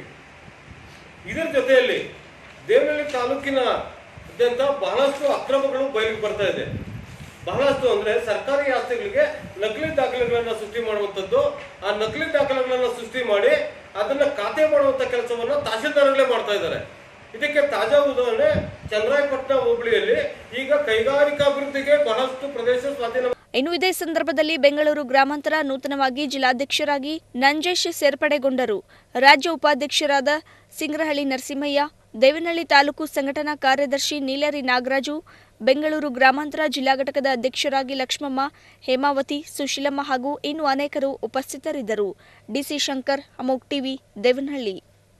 ಇದರ ಜೊತೆಯಲ್ಲಿ ದೇವನಹಳ್ಳಿ ತಾಲೂಕಿನ ಅತ್ಯಂತ ಬಹಳಷ್ಟು ಅಕ್ರಮಗಳು ಬಯಲಿಗೆ ಬರ್ತಾ ಇದೆ ಬಹಳಷ್ಟು ಅಂದ್ರೆ ಸರ್ಕಾರಿ ಆಸ್ತಿಗಳಿಗೆ ನಕಲಿ ದಾಖಲೆಗಳನ್ನ ಸೃಷ್ಟಿ ಮಾಡುವಂತದ್ದು ಆ ನಕಲಿ ದಾಖಲೆಗಳನ್ನ ಸೃಷ್ಟಿ ಮಾಡಿ ಅದನ್ನ ಖಾತೆ ಮಾಡುವಂತ ಕೆಲಸವನ್ನ ತಹಶೀಲ್ದಾರ್ಗಳೇ ಮಾಡ್ತಾ ಇದ್ದಾರೆ ಇದಕ್ಕೆ ತಾಜಾ ಉದಾಹರಣೆ ಚಂದ್ರಾಯಪಟ್ಟಣ ಹೋಬಳಿಯಲ್ಲಿ ಈಗ ಕೈಗಾರಿಕಾಭಿವೃದ್ಧಿಗೆ ಬಹಳಷ್ಟು ಪ್ರದೇಶ ಸ್ವಾಧೀನ ಇನ್ನು ಇದೇ ಸಂದರ್ಭದಲ್ಲಿ ಬೆಂಗಳೂರು ಗ್ರಾಮಾಂತರ ನೂತನವಾಗಿ ಜಿಲ್ಲಾಧ್ಯಕ್ಷರಾಗಿ ನಂಜೇಶ್ ಸೇರ್ಪಡೆಗೊಂಡರು ರಾಜ್ಯ ಉಪಾಧ್ಯಕ್ಷರಾದ ಸಿಂಗ್ರಹಳ್ಳಿ ನರಸಿಂಹಯ್ಯ ದೇವನಹಳ್ಳಿ ತಾಲೂಕು ಸಂಘಟನಾ ಕಾರ್ಯದರ್ಶಿ ನೀಲರಿ ನಾಗರಾಜು ಬೆಂಗಳೂರು ಗ್ರಾಮಾಂತರ ಜಿಲ್ಲಾ ಘಟಕದ ಅಧ್ಯಕ್ಷರಾಗಿ ಲಕ್ಷ್ಮಮ್ಮ ಹೇಮಾವತಿ ಸುಶೀಲಮ್ಮ ಹಾಗೂ ಇನ್ನು ಅನೇಕರು ಉಪಸ್ಥಿತರಿದ್ದರು ಡಿಸಿ ಶಂಕರ್ ಅಮೋಕ್ ಟಿವಿ ದೇವನಹಳ್ಳಿ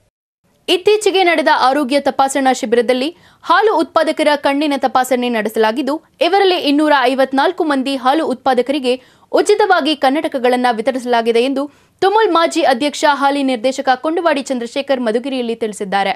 ಇತ್ತೀಚೆಗೆ ನಡೆದ ಆರೋಗ್ಯ ತಪಾಸಣಾ ಶಿಬಿರದಲ್ಲಿ ಹಾಲು ಉತ್ಪಾದಕರ ಕಣ್ಣಿನ ತಪಾಸಣೆ ನಡೆಸಲಾಗಿದ್ದು ಇವರಲ್ಲಿ ಇನ್ನೂರ ಐವತ್ನಾಲ್ಕು ಮಂದಿ ಹಾಲು ಉತ್ಪಾದಕರಿಗೆ ಉಚಿತವಾಗಿ ಕನ್ನಡಕಗಳನ್ನು ವಿತರಿಸಲಾಗಿದೆ ಎಂದು ತುಮುಲ್ ಮಾಜಿ ಅಧ್ಯಕ್ಷ ಹಾಲಿ ನಿರ್ದೇಶಕ ಕೊಂಡವಾಡಿ ಚಂದ್ರಶೇಖರ್ ಮಧುಗಿರಿಯಲ್ಲಿ ತಿಳಿಸಿದ್ದಾರೆ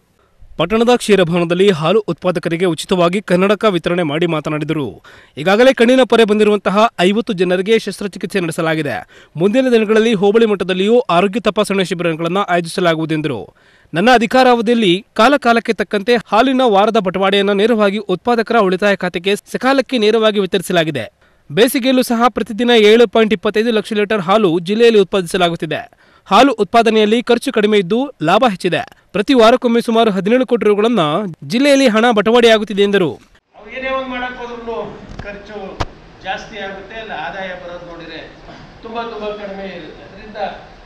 ಪಟ್ಟಣದ ಕ್ಷೀರಭವನದಲ್ಲಿ ಹಾಲು ಉತ್ಪಾದಕರಿಗೆ ಉಚಿತವಾಗಿ ಕನ್ನಡಕ ವಿತರಣೆ ಮಾಡಿ ಮಾತನಾಡಿದರು ಈಗಾಗಲೇ ಕಣ್ಣಿನ ಪೊರೆ ಬಂದಿರುವಂತಹ ಐವತ್ತು ಜನರಿಗೆ ಶಸ್ತ್ರಚಿಕಿತ್ಸೆ ನಡೆಸಲಾಗಿದೆ ಮುಂದಿನ ದಿನಗಳಲ್ಲಿ ಹೋಬಳಿ ಮಟ್ಟದಲ್ಲಿಯೂ ಆರೋಗ್ಯ ತಪಾಸಣೆ ಶಿಬಿರಗಳನ್ನು ಆಯೋಜಿಸಲಾಗುವುದೆಂದರು ನನ್ನ ಅಧಿಕಾರಾವಧಿಯಲ್ಲಿ ಕಾಲ ಕಾಲಕ್ಕೆ ತಕ್ಕಂತೆ ಹಾಲಿನ ವಾರದ ಬಟವಾಡೆಯನ್ನು ನೇರವಾಗಿ ಉತ್ಪಾದಕರ ಉಳಿತಾಯ ಖಾತೆಗೆ ಸಕಾಲಕ್ಕೆ ನೇರವಾಗಿ ವಿತರಿಸಲಾಗಿದೆ ಬೇಸಿಗೆಯಲ್ಲೂ ಸಹ ಪ್ರತಿದಿನ ಏಳು ಪಾಯಿಂಟ್ ಇಪ್ಪತ್ತೈದು ಲಕ್ಷ ಲೀಟರ್ ಹಾಲು ಜಿಲ್ಲೆಯಲ್ಲಿ ಉತ್ಪಾದಿಸಲಾಗುತ್ತಿದೆ ಹಾಲು ಉತ್ಪಾದನೆಯಲ್ಲಿ ಖರ್ಚು ಕಡಿಮೆ ಇದ್ದು ಲಾಭ ಹೆಚ್ಚಿದೆ ಪ್ರತಿ ವಾರಕ್ಕೊಮ್ಮೆ ಸುಮಾರು ಹದಿನೇಳು ಕೋಟಿ ರುಗಳನ್ನು ಜಿಲ್ಲೆಯಲ್ಲಿ ಹಣ ಬಟವಾಡೆಯಾಗುತ್ತಿದೆ ಎಂದರು ಅವ್ರು ಏನೇ ಒಂದು ಮಾಡಕ್ ಹೋದ್ರು ಖರ್ಚು ಜಾಸ್ತಿ ಆಗುತ್ತೆ ಅಲ್ಲ ಆದಾಯ ಬರೋದು ನೋಡಿದ್ರೆ ತುಂಬಾ ತುಂಬಾ ಕಡಿಮೆ ಇರುತ್ತೆ ಅದರಿಂದ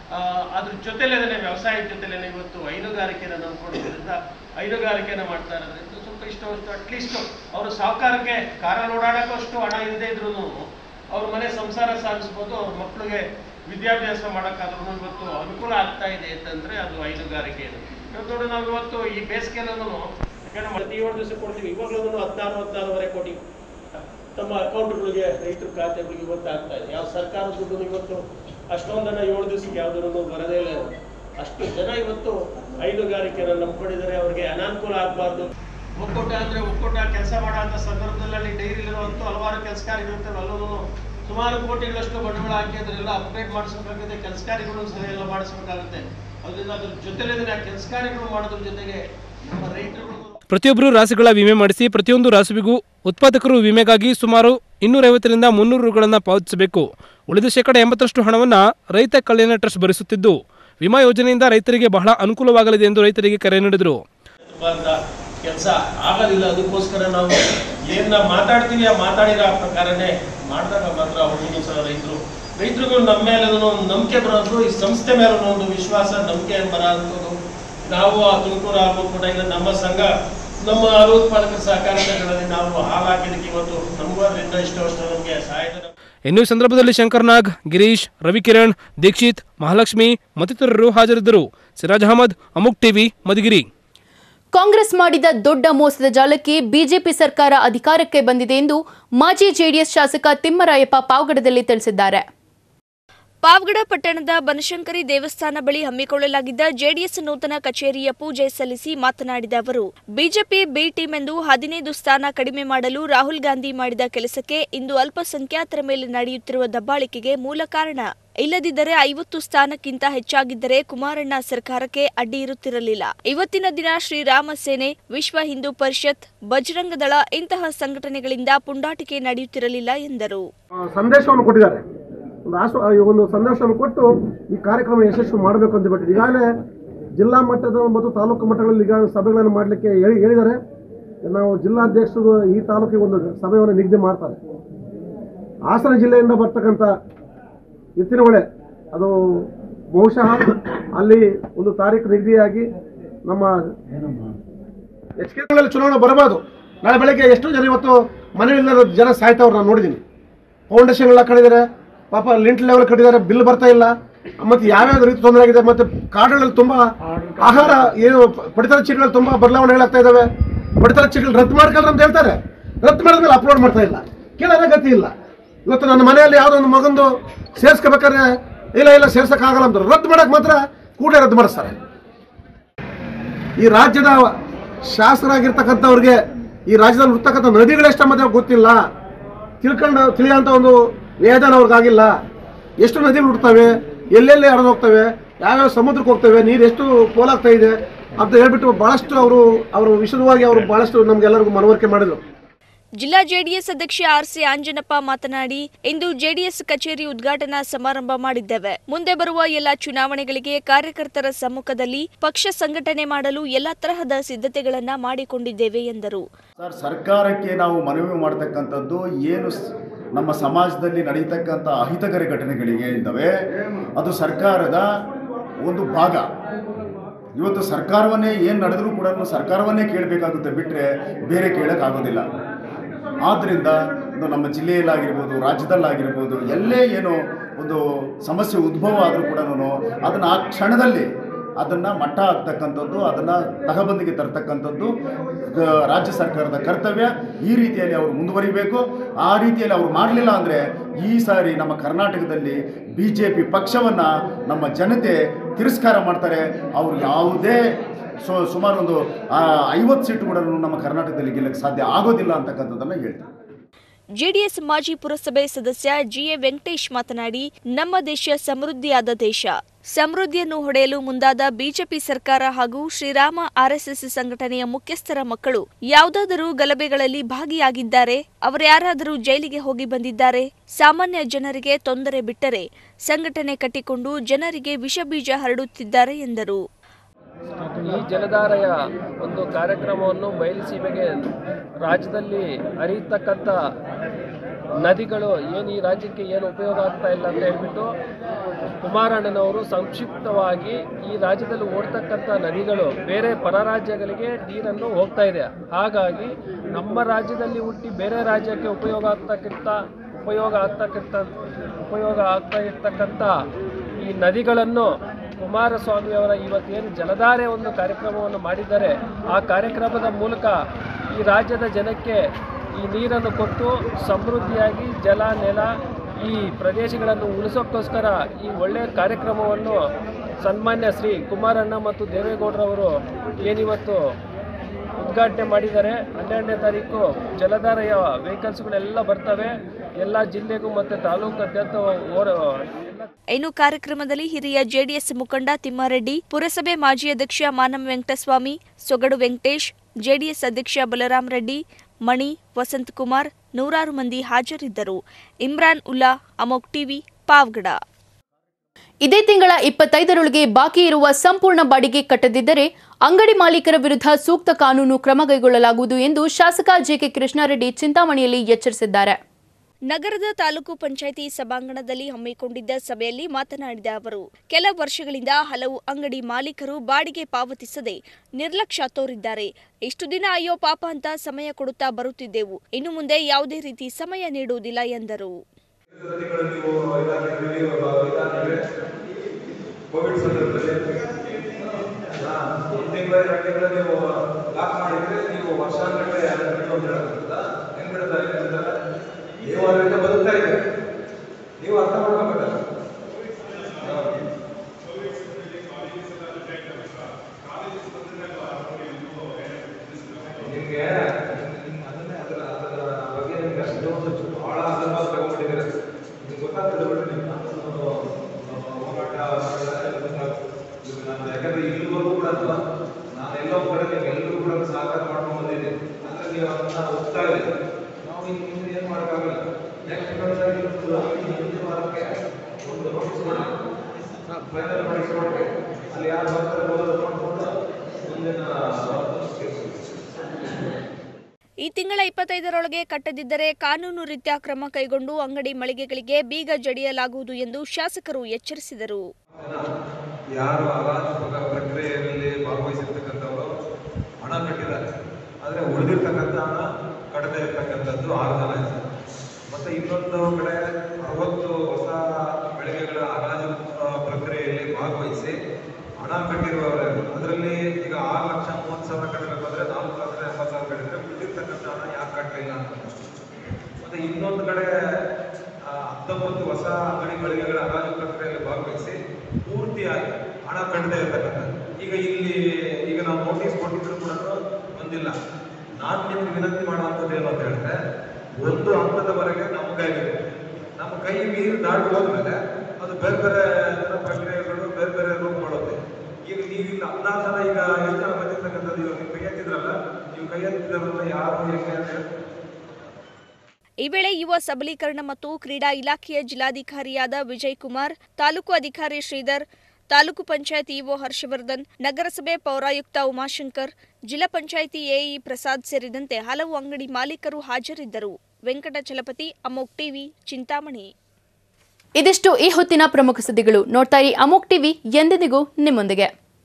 ಅದ್ರ ಜೊತೆಲೆ ವ್ಯವಸಾಯದ ಜೊತೆಲೆ ಇವತ್ತು ಹೈನುಗಾರಿಕೆನ ನಂಬ್ಕೊಂಡಿರೋದ್ರಿಂದ ಹೈನುಗಾರಿಕೆನ ಮಾಡ್ತಾ ಇರೋದ್ರಿಂದ ಸ್ವಲ್ಪ ಇಷ್ಟು ಅಷ್ಟು ಅಟ್ಲೀಸ್ಟ್ ಅವರು ಸಾಹುಕಾರಕ್ಕೆ ಕಾರಲ್ಲಿ ಓಡಾಡೋಕ್ಕಷ್ಟು ಹಣ ಇಲ್ಲದೆ ಇದ್ರು ಅವ್ರ ಮನೆ ಸಂಸಾರ ಸಾಗಿಸ್ಬೋದು ಅವ್ರ ಮಕ್ಕಳಿಗೆ ವಿದ್ಯಾಭ್ಯಾಸ ಮಾಡೋಕ್ಕಾದ್ರೂ ಇವತ್ತು ಅನುಕೂಲ ಆಗ್ತಾ ಇದೆ ಅಂತಂದ್ರೆ ಅದು ಹೈನುಗಾರಿಕೆ ಇವತ್ತು ನೋಡಿ ನಾವು ಇವತ್ತು ಈ ಬೇಸಿಗೆಲ್ಲೂ ಯಾಕಂದ್ರೆ ಪ್ರತಿ ಏಳು ದಿವಸ ಕೊಡ್ತೀವಿ ಇವಾಗಲೂ ಹದಿನಾರು ಹದಿನಾರುವರೆ ಕೋಟಿ ತಮ್ಮ ಅಕೌಂಟ್ಗಳಿಗೆ ರೈತರ ಖಾತೆಗಳಿಗೆ ಇವತ್ತು ಆಗ್ತಾ ಇದೆ ಯಾವ ಸರ್ಕಾರ ದುಡ್ಡು ಇವತ್ತು ಅಷ್ಟೊಂದನ್ನ ಏಳು ದಿವಸಕ್ಕೆ ಯಾವ್ದು ಬರದೇ ಇಲ್ಲ ಅಷ್ಟು ಜನ ಇವತ್ತು ಹೈನುಗಾರಿಕೆನ ನಂಬ್ಕೊಂಡಿದ್ದಾರೆ ಅವ್ರಿಗೆ ಅನಾನುಕೂಲ ಆಗಬಾರ್ದು ಒಕ್ಕೂಟ ಅಂದ್ರೆ ಒಕ್ಕೂಟ ಕೆಲಸ ಮಾಡುವಂತ ಸಂದರ್ಭದಲ್ಲಿ ಅಲ್ಲಿ ಡೈರಿಲಿರುವಂತ ಹಲವಾರು ಕೆಲಸಕಾರಿಗಳಿರ್ತವೆ ಅಲ್ಲೂ ಸುಮಾರು ಕೋಟಿಗಳಷ್ಟು ಬಂಡವಾಳ ಹಾಕಿ ಅದನ್ನೆಲ್ಲ ಅಪ್ಡೇಟ್ ಮಾಡಿಸ್ಬೇಕಾಗುತ್ತೆ ಕೆಲಸಕಾರಿಗಳು ಸಹ ಎಲ್ಲ ಮಾಡಿಸ್ಬೇಕಾಗುತ್ತೆ ಅದರಿಂದ ಅದ್ರ ಜೊತೆಲೆ ಕೆಲಸಕಾರಿಗಳು ಮಾಡೋದ್ರ ಜೊತೆಗೆ ನಮ್ಮ ರೈತರುಗಳು ಪ್ರತಿಯೊಬ್ಬರು ರಾಸುಗಳ ವಿಮೆ ಮಾಡಿಸಿ ಪ್ರತಿಯೊಂದು ರಾಸುವಿಗೂ ಉತ್ಪಾದಕರು ವಿಮೆಗಾಗಿ ಸುಮಾರು ಇನ್ನೂರೈವತ್ತರಿಂದ ಮುನ್ನೂರು ರುಗಳನ್ನು ಪಾವತಿಸಬೇಕು ಉಳಿದ ಶೇಕಡ ಎಂಬತ್ತರಷ್ಟು ಹಣವನ್ನು ರೈತ ಕಲ್ಯಾಣ ಟ್ರಸ್ಟ್ ಭರಿಸುತ್ತಿದ್ದು ವಿಮಾ ಯೋಜನೆಯಿಂದ ರೈತರಿಗೆ ಬಹಳ ಅನುಕೂಲವಾಗಲಿದೆ ಎಂದು ರೈತರಿಗೆ ಕರೆ ನೀಡಿದರು ಕೆಲಸ ಆಗೋದಿಲ್ಲ ಅದಕ್ಕೋಸ್ಕರ ನಾವು ಏನ ಮಾತಾಡ್ತೀವಿ ಆ ಮಾತಾಡಿರೋ ಆ ಪ್ರಕಾರನೇ ಮಾಡಿದಾಗ ಮಾತ್ರ ಅವ್ರಿಗೂ ಸಹ ರೈತರು ರೈತರುಗಳು ನಮ್ಮ ಮೇಲೆ ಒಂದು ನಂಬಿಕೆ ಬರೋದು ಈ ಸಂಸ್ಥೆ ಮೇಲೆ ಒಂದು ವಿಶ್ವಾಸ ನಂಬಿಕೆ ಬರೋಂಥದ್ದು ನಾವು ಆ ತುಮಕೂರು ಹಾಗೂ ಕೂಡ ಇಲ್ಲ ನಮ್ಮ ಸಂಘ ನಮ್ಮ ಹಾಲು ಉತ್ಪಾದಕ ಸಹಕಾರ ಸಂಘಗಳಲ್ಲಿ ನಾವು ಹಾಲು ಹಾಕಿದಕ್ಕೆ ಇವತ್ತು ನಮಗೂ ಅದರಿಂದ ಇಷ್ಟು ವರ್ಷ ನಮಗೆ ಸಹಾಯಧನ ಇನ್ನು ಈ ಸಂದರ್ಭದಲ್ಲಿ ಶಂಕರ್ ನಾಗ್ ಗಿರೀಶ್ ರವಿಕಿರಣ್ ದೀಕ್ಷಿತ್ ಮಹಾಲಕ್ಷ್ಮಿ ಮತ್ತಿತರರು ಹಾಜರಿದ್ದರು ಸಿರಾಜ್ ಅಹಮದ್ ಅಮುಕ್ ಟಿವಿ ಮಧುಗಿರಿ ಕಾಂಗ್ರೆಸ್ ಮಾಡಿದ ದೊಡ್ಡ ಮೋಸದ ಜಾಲಕ್ಕೆ ಬಿಜೆಪಿ ಸರ್ಕಾರ ಅಧಿಕಾರಕ್ಕೆ ಬಂದಿದೆ ಎಂದು ಮಾಜಿ ಜೆಡಿಎಸ್ ಶಾಸಕ ತಿಮ್ಮರಾಯಪ್ಪ ಪಾವಗಡದಲ್ಲಿ ತಿಳಿಸಿದ್ದಾರೆ ಪಾವಗಡ ಪಟ್ಟಣದ ಬನಶಂಕರಿ ದೇವಸ್ಥಾನ ಬಳಿ ಹಮ್ಮಿಕೊಳ್ಳಲಾಗಿದ್ದ ಜೆಡಿಎಸ್ ನೂತನ ಕಚೇರಿಯ ಪೂಜೆ ಸಲ್ಲಿಸಿ ಮಾತನಾಡಿದ ಅವರು ಬಿಜೆಪಿ ಬಿ ಟೀಮ್ ಎಂದು ಹದಿನೈದು ಸ್ಥಾನ ಕಡಿಮೆ ಮಾಡಲು ರಾಹುಲ್ ಗಾಂಧಿ ಮಾಡಿದ ಕೆಲಸಕ್ಕೆ ಇಂದು ಅಲ್ಪಸಂಖ್ಯಾತರ ಮೇಲೆ ನಡೆಯುತ್ತಿರುವ ದಬ್ಬಾಳಿಕೆಗೆ ಮೂಲ ಕಾರಣ ಇಲ್ಲದಿದ್ದರೆ ಐವತ್ತು ಸ್ಥಾನಕ್ಕಿಂತ ಹೆಚ್ಚಾಗಿದ್ದರೆ ಕುಮಾರಣ್ಣ ಸರ್ಕಾರಕ್ಕೆ ಅಡ್ಡಿ ಇರುತ್ತಿರಲಿಲ್ಲ ಇವತ್ತಿನ ದಿನ ಶ್ರೀರಾಮ ಸೇನೆ ವಿಶ್ವ ಹಿಂದೂ ಪರಿಷತ್ ಬಜರಂಗ ದಳ ಇಂತಹ ಸಂಘಟನೆಗಳಿಂದ ಪುಂಡಾಟಿಕೆ ನಡೆಯುತ್ತಿರಲಿಲ್ಲ ಎಂದರು ಸಂದೇಶವನ್ನು ಕೊಟ್ಟಿದ್ದಾರೆ ಒಂದು ಆಶ್ವ ಒಂದು ಸಂದೇಶವನ್ನು ಕೊಟ್ಟು ಈ ಕಾರ್ಯಕ್ರಮ ಯಶಸ್ವಿ ಮಾಡಬೇಕು ಅಂತ ಬಿಟ್ಟು ಈಗಾಗಲೇ ಜಿಲ್ಲಾ ಮಟ್ಟದ ಮತ್ತು ತಾಲೂಕು ಮಟ್ಟಗಳಲ್ಲಿ ಈಗ ಸಭೆಗಳನ್ನು ಮಾಡಲಿಕ್ಕೆ ಹೇಳಿ ಹೇಳಿದ್ದಾರೆ ನಾವು ಜಿಲ್ಲಾಧ್ಯಕ್ಷರು ಈ ತಾಲೂಕಿಗೆ ಒಂದು ಸಭೆಯನ್ನು ನಿಗದಿ ಮಾಡ್ತಾರೆ ಹಾಸನ ಜಿಲ್ಲೆಯಿಂದ ಬರ್ತಕ್ಕಂಥ ಎತ್ತಿನ ಹೊಳೆ ಅದು ಬಹುಶಃ ಅಲ್ಲಿ ಒಂದು ತಾರೀಕು ನಿಗದಿಯಾಗಿ ನಮ್ಮ ಎಚ್ ಕೆ ಚುನಾವಣೆ ಬರಬಾರ್ದು ನಾಳೆ ಬೆಳಗ್ಗೆ ಎಷ್ಟೋ ಜನ ಇವತ್ತು ಮನೆಯಿಲ್ಲದ ಜನ ಸಾಯ್ತವ್ರು ನಾನು ನೋಡಿದ್ದೀನಿ ಫೌಂಡೇಶನ್ಗಳ ಕಡಿದ್ದಾರೆ ಪಾಪ ಲಿಂಟ್ ಲೆವೆಲ್ ಕಟ್ಟಿದ್ದಾರೆ ಬಿಲ್ ಬರ್ತಾ ಇಲ್ಲ ಮತ್ತೆ ಯಾವ್ಯಾವ ರೀತಿ ತೊಂದರೆ ಆಗಿದೆ ಮತ್ತೆ ಕಾರ್ಡ್ಗಳಲ್ಲಿ ತುಂಬಾ ಆಹಾರ ಏನು ಪಡಿತರ ಚೀಟಿಗಳಲ್ಲಿ ತುಂಬಾ ಬದಲಾವಣೆಗಳಾಗ್ತಾ ಇದಾವೆ ಪಡಿತರ ಚೀಟಿಗಳು ರದ್ದು ಮಾಡ್ಕೊಳ್ರಿ ಅಂತ ಹೇಳ್ತಾರೆ ರದ್ದು ಮಾಡಿದ್ಮೇಲೆ ಅಪ್ಲೋಡ್ ಮಾಡ್ತಾ ಇಲ್ಲ ಕೇಳೋದೇ ಗತಿ ಇಲ್ಲ ಇವತ್ತು ನನ್ನ ಮನೆಯಲ್ಲಿ ಯಾವುದೋ ಒಂದು ಮಗಂದು ಸೇರ್ಸ್ಕೋಬೇಕಾದ್ರೆ ಇಲ್ಲ ಇಲ್ಲ ಸೇರ್ಸಕ್ಕಾಗಲ್ಲ ಅಂತ ರದ್ದು ಮಾಡಕ್ ಮಾತ್ರ ಕೂಡಲೇ ರದ್ದು ಮಾಡಿಸ್ತಾರೆ ಈ ರಾಜ್ಯದ ಶಾಸಕರಾಗಿರ್ತಕ್ಕಂಥವ್ರಿಗೆ ಈ ರಾಜ್ಯದಲ್ಲಿ ಇರ್ತಕ್ಕಂಥ ನದಿಗಳೆಷ್ಟ ಮತ್ತೆ ಗೊತ್ತಿಲ್ಲ ತಿಳ್ಕೊಂಡು ತಿಳಿಯೋಂಥ ಒಂದು ವೇದನ ಅವ್ರಿಗಾಗಿಲ್ಲ ಎಷ್ಟು ನದಿಗಳು ಹುಡ್ತವೆ ಎಲ್ಲೆಲ್ಲಿ ಹರಿದು ಹೋಗ್ತವೆ ಯಾವ್ಯಾವ ಸಮುದ್ರಕ್ಕೆ ಹೋಗ್ತವೆ ನೀರು ಎಷ್ಟು ಪೋಲಾಗ್ತಾ ಇದೆ ಅಂತ ಹೇಳ್ಬಿಟ್ಟು ಬಹಳಷ್ಟು ಅವರು ಅವರು ವಿಶದವಾಗಿ ಅವರು ಬಹಳಷ್ಟು ನಮ್ಗೆಲ್ಲರಿಗೂ ಮನವರಿಕೆ ಮಾಡಿದ್ರು ಜಿಲ್ಲಾ ಜೆಡಿಎಸ್ ಅಧ್ಯಕ್ಷ ಆರ್ಸಿ ಆಂಜನಪ್ಪ ಮಾತನಾಡಿ ಇಂದು ಜೆಡಿಎಸ್ ಕಚೇರಿ ಉದ್ಘಾಟನಾ ಸಮಾರಂಭ ಮಾಡಿದ್ದೇವೆ ಮುಂದೆ ಬರುವ ಎಲ್ಲ ಚುನಾವಣೆಗಳಿಗೆ ಕಾರ್ಯಕರ್ತರ ಸಮ್ಮುಖದಲ್ಲಿ ಪಕ್ಷ ಸಂಘಟನೆ ಮಾಡಲು ಎಲ್ಲ ತರಹದ ಸಿದ್ಧತೆಗಳನ್ನ ಮಾಡಿಕೊಂಡಿದ್ದೇವೆ ಎಂದರು ಸರ್ ಸರ್ಕಾರಕ್ಕೆ ನಾವು ಮನವಿ ಮಾಡ್ತಕ್ಕಂಥದ್ದು ಏನು ಸ್- ನಮ್ಮ ಸಮಾಜದಲ್ಲಿ ನಡೀತಕ್ಕಂಥ ಅಹಿತಕರ ಘಟನೆಗಳಿಗೆ ಇದ್ದಾವೆ ಅದು ಸರ್ಕಾರದ ಒಂದು ಭಾಗ ಇವತ್ತು ಸರ್ಕಾರವನ್ನೇ ಏನು ನಡೆದರೂ ಕೂಡ ಸರ್ಕಾರವನ್ನೇ ಕೇಳಬೇಕಾಗುತ್ತೆ ಬಿಟ್ಟರೆ ಬೇರೆ ಕೇಳೋಕ್ಕಾಗೋದಿಲ್ಲ ಆದ್ದರಿಂದ ಇದು ನಮ್ಮ ಜಿಲ್ಲೆಯಲ್ಲಾಗಿರ್ಬೋದು ರಾಜ್ಯದಲ್ಲಾಗಿರ್ಬೋದು ಎಲ್ಲೇ ಏನೋ ಒಂದು ಸಮಸ್ಯೆ ಉದ್ಭವ ಆದರೂ ಕೂಡ ಅದನ್ನು ಆ ಕ್ಷಣದಲ್ಲಿ ಅದನ್ನು ಮಟ್ಟ ಹಾಕ್ತಕ್ಕಂಥದ್ದು ಅದನ್ನು ತಹಬಂದಿಗೆ ತರ್ತಕ್ಕಂಥದ್ದು ಗ- ರಾಜ್ಯ ಸರ್ಕಾರದ ಕರ್ತವ್ಯ ಈ ರೀತಿಯಲ್ಲಿ ಅವರು ಮುಂದುವರಿಬೇಕು ಆ ರೀತಿಯಲ್ಲಿ ಅವರು ಮಾಡಲಿಲ್ಲ ಅಂದರೆ ಈ ಸಾರಿ ನಮ್ಮ ಕರ್ನಾಟಕದಲ್ಲಿ ಬಿ ಜೆ ಪಿ ಪಕ್ಷವನ್ನು ನಮ್ಮ ಜನತೆ ತಿರಸ್ಕಾರ ಮಾಡ್ತಾರೆ ಅವರು ಯಾವುದೇ ಸೊ ಸುಮಾರು ಒಂದು ಐವತ್ತು ಸೀಟು ಕೂಡ ನಮ್ಮ ಕರ್ನಾಟಕದಲ್ಲಿ ಗೆಲ್ಲಕ್ಕೆ ಸಾಧ್ಯ ಆಗೋದಿಲ್ಲ ಅಂತಕ್ಕಂಥದ್ದನ್ನು ಹೇಳ್ತಾರೆ ಜೆಡಿಎಸ್ ಮಾಜಿ ಪುರಸಭೆ ಸದಸ್ಯ ಜಿಎ ವೆಂಕಟೇಶ್ ಮಾತನಾಡಿ ನಮ್ಮ ದೇಶ ಸಮೃದ್ಧಿಯಾದ ದೇಶ ಸಮೃದ್ಧಿಯನ್ನು ಹೊಡೆಯಲು ಮುಂದಾದ ಬಿಜೆಪಿ ಸರ್ಕಾರ ಹಾಗೂ ಶ್ರೀರಾಮ ಆರ್ಎಸ್ಎಸ್ ಸಂಘಟನೆಯ ಮುಖ್ಯಸ್ಥರ ಮಕ್ಕಳು ಯಾವುದಾದರೂ ಗಲಭೆಗಳಲ್ಲಿ ಭಾಗಿಯಾಗಿದ್ದಾರೆ ಅವರ್ಯಾರಾದರೂ ಜೈಲಿಗೆ ಹೋಗಿ ಬಂದಿದ್ದಾರೆ ಸಾಮಾನ್ಯ ಜನರಿಗೆ ತೊಂದರೆ ಬಿಟ್ಟರೆ ಸಂಘಟನೆ ಕಟ್ಟಿಕೊಂಡು ಜನರಿಗೆ ವಿಷಬೀಜ ಹರಡುತ್ತಿದ್ದಾರೆ ಎಂದರು ಈ ಜಲಧಾರೆಯ ಒಂದು ಕಾರ್ಯಕ್ರಮವನ್ನು ಬಯಲುಸೀಮೆಗೆ ರಾಜ್ಯದಲ್ಲಿ ಹರಿಯತಕ್ಕಂಥ ನದಿಗಳು ಏನು ಈ ರಾಜ್ಯಕ್ಕೆ ಏನು ಉಪಯೋಗ ಆಗ್ತಾ ಇಲ್ಲ ಅಂತ ಹೇಳ್ಬಿಟ್ಟು ಕುಮಾರಣ್ಣನವರು ಸಂಕ್ಷಿಪ್ತವಾಗಿ ಈ ರಾಜ್ಯದಲ್ಲಿ ಓಡ್ತಕ್ಕಂಥ ನದಿಗಳು ಬೇರೆ ಪರ ರಾಜ್ಯಗಳಿಗೆ ನೀರನ್ನು ಹೋಗ್ತಾ ಇದೆ ಹಾಗಾಗಿ ನಮ್ಮ ರಾಜ್ಯದಲ್ಲಿ ಹುಟ್ಟಿ ಬೇರೆ ರಾಜ್ಯಕ್ಕೆ ಉಪಯೋಗ ಆಗ್ತಕ್ಕಂಥ ಉಪಯೋಗ ಆಗ್ತಕ್ಕಂಥ ಉಪಯೋಗ ಆಗ್ತಾ ಇರ್ತಕ್ಕಂಥ ಈ ನದಿಗಳನ್ನು ಕುಮಾರಸ್ವಾಮಿಯವರ ಇವತ್ತೇನು ಜಲಧಾರೆ ಒಂದು ಕಾರ್ಯಕ್ರಮವನ್ನು ಮಾಡಿದ್ದಾರೆ ಆ ಕಾರ್ಯಕ್ರಮದ ಮೂಲಕ ಈ ರಾಜ್ಯದ ಜನಕ್ಕೆ ಈ ನೀರನ್ನು ಕೊಟ್ಟು ಸಮೃದ್ಧಿಯಾಗಿ ಜಲ ನೆಲ ಈ ಪ್ರದೇಶಗಳನ್ನು ಉಳಿಸೋಕ್ಕೋಸ್ಕರ ಈ ಒಳ್ಳೆಯ ಕಾರ್ಯಕ್ರಮವನ್ನು ಸನ್ಮಾನ್ಯ ಶ್ರೀ ಕುಮಾರಣ್ಣ ಮತ್ತು ದೇವೇಗೌಡರವರು ಏನಿವತ್ತು ಉದ್ಘಾಟನೆ ಮಾಡಿದ್ದಾರೆ ಹನ್ನೆರಡನೇ ತಾರೀಕು ಜಲಧಾರೆಯ ವೆಹಿಕಲ್ಸ್ಗಳೆಲ್ಲ ಬರ್ತವೆ ಎಲ್ಲ ಜಿಲ್ಲೆಗೂ ಮತ್ತು ತಾಲೂಕಾದ್ಯಂತ ಓಡ ಎಲ್ಲ ಇನ್ನು ಕಾರ್ಯಕ್ರಮದಲ್ಲಿ ಹಿರಿಯ ಜೆಡಿಎಸ್ ಮುಖಂಡ ತಿಮ್ಮಾರೆಡ್ಡಿ ಪುರಸಭೆ ಮಾಜಿ ಅಧ್ಯಕ್ಷ ಮಾನಂ ವೆಂಕಟಸ್ವಾಮಿ ಸೊಗಡು ವೆಂಕಟೇಶ್ ಜೆಡಿಎಸ್ ಅಧ್ಯಕ್ಷ ಬಲರಾಮ್ ರೆಡ್ಡಿ ಮಣಿ ವಸಂತ್ ಕುಮಾರ್ ನೂರಾರು ಮಂದಿ ಹಾಜರಿದ್ದರು ಇಮ್ರಾನ್ ಉಲ್ಲಾ ಅಮೋಕ್ ಟಿವಿ ಪಾವಗಡ ಇದೇ ತಿಂಗಳ ಇಪ್ಪತ್ತೈದರೊಳಗೆ ಬಾಕಿ ಇರುವ ಸಂಪೂರ್ಣ ಬಾಡಿಗೆ ಕಟ್ಟದಿದ್ದರೆ ಅಂಗಡಿ ಮಾಲೀಕರ ವಿರುದ್ಧ ಸೂಕ್ತ ಕಾನೂನು ಕ್ರಮ ಕೈಗೊಳ್ಳಲಾಗುವುದು ಎಂದು ಶಾಸಕ ಜೆಕೆ ಕೃಷ್ಣಾರೆಡ್ಡಿ ಚಿಂತಾಮಣಿಯಲ್ಲಿ ಎಚ್ಚರಿಸಿದ್ದಾರೆ ನಗರದ ತಾಲೂಕು ಪಂಚಾಯಿತಿ ಸಭಾಂಗಣದಲ್ಲಿ ಹಮ್ಮಿಕೊಂಡಿದ್ದ ಸಭೆಯಲ್ಲಿ ಮಾತನಾಡಿದ ಅವರು ಕೆಲ ವರ್ಷಗಳಿಂದ ಹಲವು ಅಂಗಡಿ ಮಾಲೀಕರು ಬಾಡಿಗೆ ಪಾವತಿಸದೆ ನಿರ್ಲಕ್ಷ್ಯ ತೋರಿದ್ದಾರೆ ಇಷ್ಟು ದಿನ ಅಯ್ಯೋ ಪಾಪ ಅಂತ ಸಮಯ ಕೊಡುತ್ತಾ ಬರುತ್ತಿದ್ದೆವು ಇನ್ನು ಮುಂದೆ ಯಾವುದೇ ರೀತಿ ಸಮಯ ನೀಡುವುದಿಲ್ಲ ಎಂದರು ನೀವು ಇದಾಗಿದ್ರೆ ಇದಾಗಿದ್ರೆ ಕೋವಿಡ್ ಸಂದರ್ಭದಲ್ಲಿ ಹಾ, ಒಂದು ತಿಂಗಳ ಎರಡು ತಿಂಗಳ ನೀವು ಲಾಕ್ ಮಾಡಿದ್ರೆ ನೀವು ವರ್ಷಾಂಗಟ್ಟಲೆ ಅದನ್ನ ಬಿಟ್ಟು ಹೇಳೋದ್ರಿಂದ ಹೆಂಗ್ ಬಿಡ್ತಾರೆ ಅಂತಂದ್ರೆ ನೀವು ಅದರಿಂದ ಬದುಕ್ತಾ ಇದ್ದೀರಿ ನೀವು ಅರ್ಥ ಮಾಡ್ಕೋಬೇಕಲ್ಲ ಹಾ. ನಿಮ್ಗೆ ಅದನ್ನೇ ಅದರ ಅದರ ಬಗ್ಗೆ ನಿಮ್ಗೆ ಅಷ್ಟೊಂದು ಬಹಳ ಅಸಂಬಾಧ ತಗೊಂಡ್ಬಿಟ್ಟಿದ್ದೀರ ನಿಮ್ಗೆ ಗೊತ್ತಾಗ್ತದೆ ಬಿಡಿ ನಿಮ್ಮ ಒಂದು, ಆ, ಹೋರಾಟ ಅದೆಲ್ಲ ಗೊತ್ತಾಗ್ತದೆ. ಇದು ನಾನು ಯಾಕಂದ್ರೆ ಇಲ್ಲಿವರೆಗೂ ಕೂಡ ಅಲ್ವಾ ನಾನು ಎಲ್ಲೋ ಒಂದ್ ಕಡೆ ನೀವು ಎಲ್ಲರೂ ಕೂಡ ಸಹಕಾರ ಮಾಡ್ಕೊಂಡು ಬಂದಿದ್ದೀನಿ ಅಂದ್ರೆ ನೀವು ಅದನ್ನ ಒಪ್ತಾ ಇಲ್ಲ ನಾವು ಇನ್ನು ಮುಂದೆ ಏನು ಮಾಡೋಕ್ಕಾಗಲ್ಲ ನೆಕ್ಸ್ಟ್ ಮುಂದಿನ ವಾರಕ್ಕೆ ಒಂದು ನೋಟಿಸ್ ಮಾಡಿ ಫೈನಲ್ ಮಾಡಿಸ್ಕೊಡ್ರಿ ಅಲ್ಲಿ ಯಾರು ಬರ್ತಾರೆ ಮೊದಲು ನೋಡ್ಕೊಂಡು ಮುಂದಿನ ಈ ತಿಂಗಳ ಇಪ್ಪತ್ತೈದರೊಳಗೆ ಕಟ್ಟದಿದ್ದರೆ ಕಾನೂನು ರೀತ್ಯ ಕ್ರಮ ಕೈಗೊಂಡು ಅಂಗಡಿ ಮಳಿಗೆಗಳಿಗೆ ಬೀಗ ಜಡಿಯಲಾಗುವುದು ಎಂದು ಶಾಸಕರು ಎಚ್ಚರಿಸಿದರು ಯಾರು ಹರಾಜು ಪ್ರ- ಪ್ರಕ್ರಿಯೆಯಲ್ಲಿ ಭಾಗವಹಿಸಿರ್ತಕ್ಕಂಥವರು ಹಣ ಕಟ್ಟಿದ್ದಾರೆ ಆದರೆ ಉಳಿದಿರ್ತಕ್ಕಂಥ ಹಣ ಕಟ್ಟದೇ ಇರ್ತಕ್ಕಂಥದ್ದು ಆರು ಜನ ಇದ್ದಾರೆ ಮತ್ತೆ ಇನ್ನೊಂದು ಕಡೆ ಅರವತ್ತು ಹೊಸ ಬೆಳೆಗಳ ಹರಾಜು ಆ, ಪ್ರಕ್ರಿಯೆಯಲ್ಲಿ ಭಾಗವಹಿಸಿ ಹಣ ಕಟ್ಟಿರುವವರೇ ಅದರಲ್ಲಿ ಈಗ ಆರು ಲಕ್ಷ ಮೂವತ್ತು ಸಾವಿರ ಕಟ್ಟಬೇಕು ಅಂದರೆ ನಾಲ್ಕು ಲಕ್ಷ ಎಂಬತ್ತು ಸಾವಿರ ಕಟ್ಟಿದ್ರೆ ಉಳಿದಿರ್ತಕ್ಕಂಥ ಹಣ ಯಾಕೆ ಕಟ್ಟಲಿಲ್ಲ ಅಂತ ಮತ್ತೆ ಇನ್ನೊಂದು ಕಡೆ ಆ, ಹತ್ತೊಂಬತ್ತು ಹೊಸ ಅಂಗಡಿ ಮಳಿಗೆಗಳ ಹರಾಜು ಪ್ರಕ್ರಿಯೆಯಲ್ಲಿ ಭಾಗವಹಿಸಿ ಪೂರ್ತಿಯಾಗಿ ಹಣ ಕಟ್ಟದೇ ಇರ್ತಕ್ಕಂಥದ್ದು ಈಗ ಇಲ್ಲಿ ಈಗ ನಾವು ನೋಟಿಸ್ ಕೊಟ್ಟಿದ್ರು ಕೂಡ ಬಂದಿಲ್ಲ ನಾನು ನಿಮ್ಗೆ ವಿನಂತಿ ಮಾಡುವಂಥದ್ದು ಏನು ಅಂತ ಹೇಳಿದ್ರೆ ಒಂದು ಹಂತದವರೆಗೆ ನಮ್ಮ ಕೈಲಿದೆ ನಮ್ಮ ಕೈ ಮೀರಿ ದಾಟಿ ಹೋದ್ಮೇಲೆ ಅದು ಬೇರೆ ಬೇರೆ ಥರ ಪ್ರಕ್ರಿಯೆಗಳು ಬೇರೆ ಬೇರೆ ರೂಪ್ ಮಾಡುತ್ತೆ ಈಗ ನೀವು ಇಲ್ಲಿ ಹದಿನಾರು ಜನ ಈಗ ಎಷ್ಟು ಜನ ಬಂದಿರ್ತಕ್ಕಂಥದ್ದು ಇವಾಗ ನೀವು ಕೈ ಎತ್ತಿದ್ರಲ್ಲ ನೀವು ಕೈ ಎತ್ತಿದ್ರಲ್ಲ ಯಾರು ಹೆಂಗೆ ಅಂತ ಹೇಳಿ ಈ ವೇಳೆ ಯುವ ಸಬಲೀಕರಣ ಮತ್ತು ಕ್ರೀಡಾ ಇಲಾಖೆಯ ಜಿಲ್ಲಾಧಿಕಾರಿಯಾದ ವಿಜಯ್ ಕುಮಾರ್ ತಾಲೂಕು ಅಧಿಕಾರಿ ಶ್ರೀಧರ್ ತಾಲೂಕು ಪಂಚಾಯತ್ ಇಒ ಹರ್ಷವರ್ಧನ್ ನಗರಸಭೆ ಪೌರಾಯುಕ್ತ ಉಮಾಶಂಕರ್ ಜಿಲ್ಲಾ ಪಂಚಾಯಿತಿ ಎಇ ಪ್ರಸಾದ್ ಸೇರಿದಂತೆ ಹಲವು ಅಂಗಡಿ ಮಾಲೀಕರು ಹಾಜರಿದ್ದರು ವೆಂಕಟಚಲಪತಿ ಅಮೋಕ್ ಟಿವಿ ಚಿಂತಾಮಣಿ ಇದಿಷ್ಟು ಈ ಹೊತ್ತಿನ ಪ್ರಮುಖ ಸುದ್ದಿಗಳು ನೋಡ್ತಾ ಇರಿ ಅಮೋಕ್ ಟಿವಿ ಎಂದೆಂದಿಗೂ ನಿಮ್ಮೊಂದಿಗೆ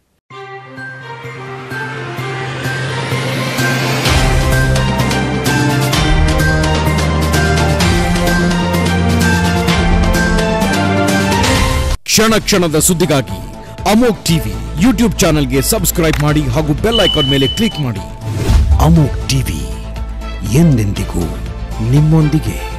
ಕ್ಷಣ ಕ್ಷಣದ ಸುದ್ದಿಗಾಗಿ ಅಮೋಕ್ ಟಿವಿ ಯೂಟ್ಯೂಬ್ ಚಾನೆಲ್ಗೆ ಸಬ್ಸ್ಕ್ರೈಬ್ ಮಾಡಿ ಹಾಗೂ ಬೆಲ್ ಐಕಾನ್ ಮೇಲೆ ಕ್ಲಿಕ್ ಮಾಡಿ ಅಮೋಕ್ ಟಿವಿ ಎಂದೆಂದಿಗೂ ನಿಮ್ಮೊಂದಿಗೆ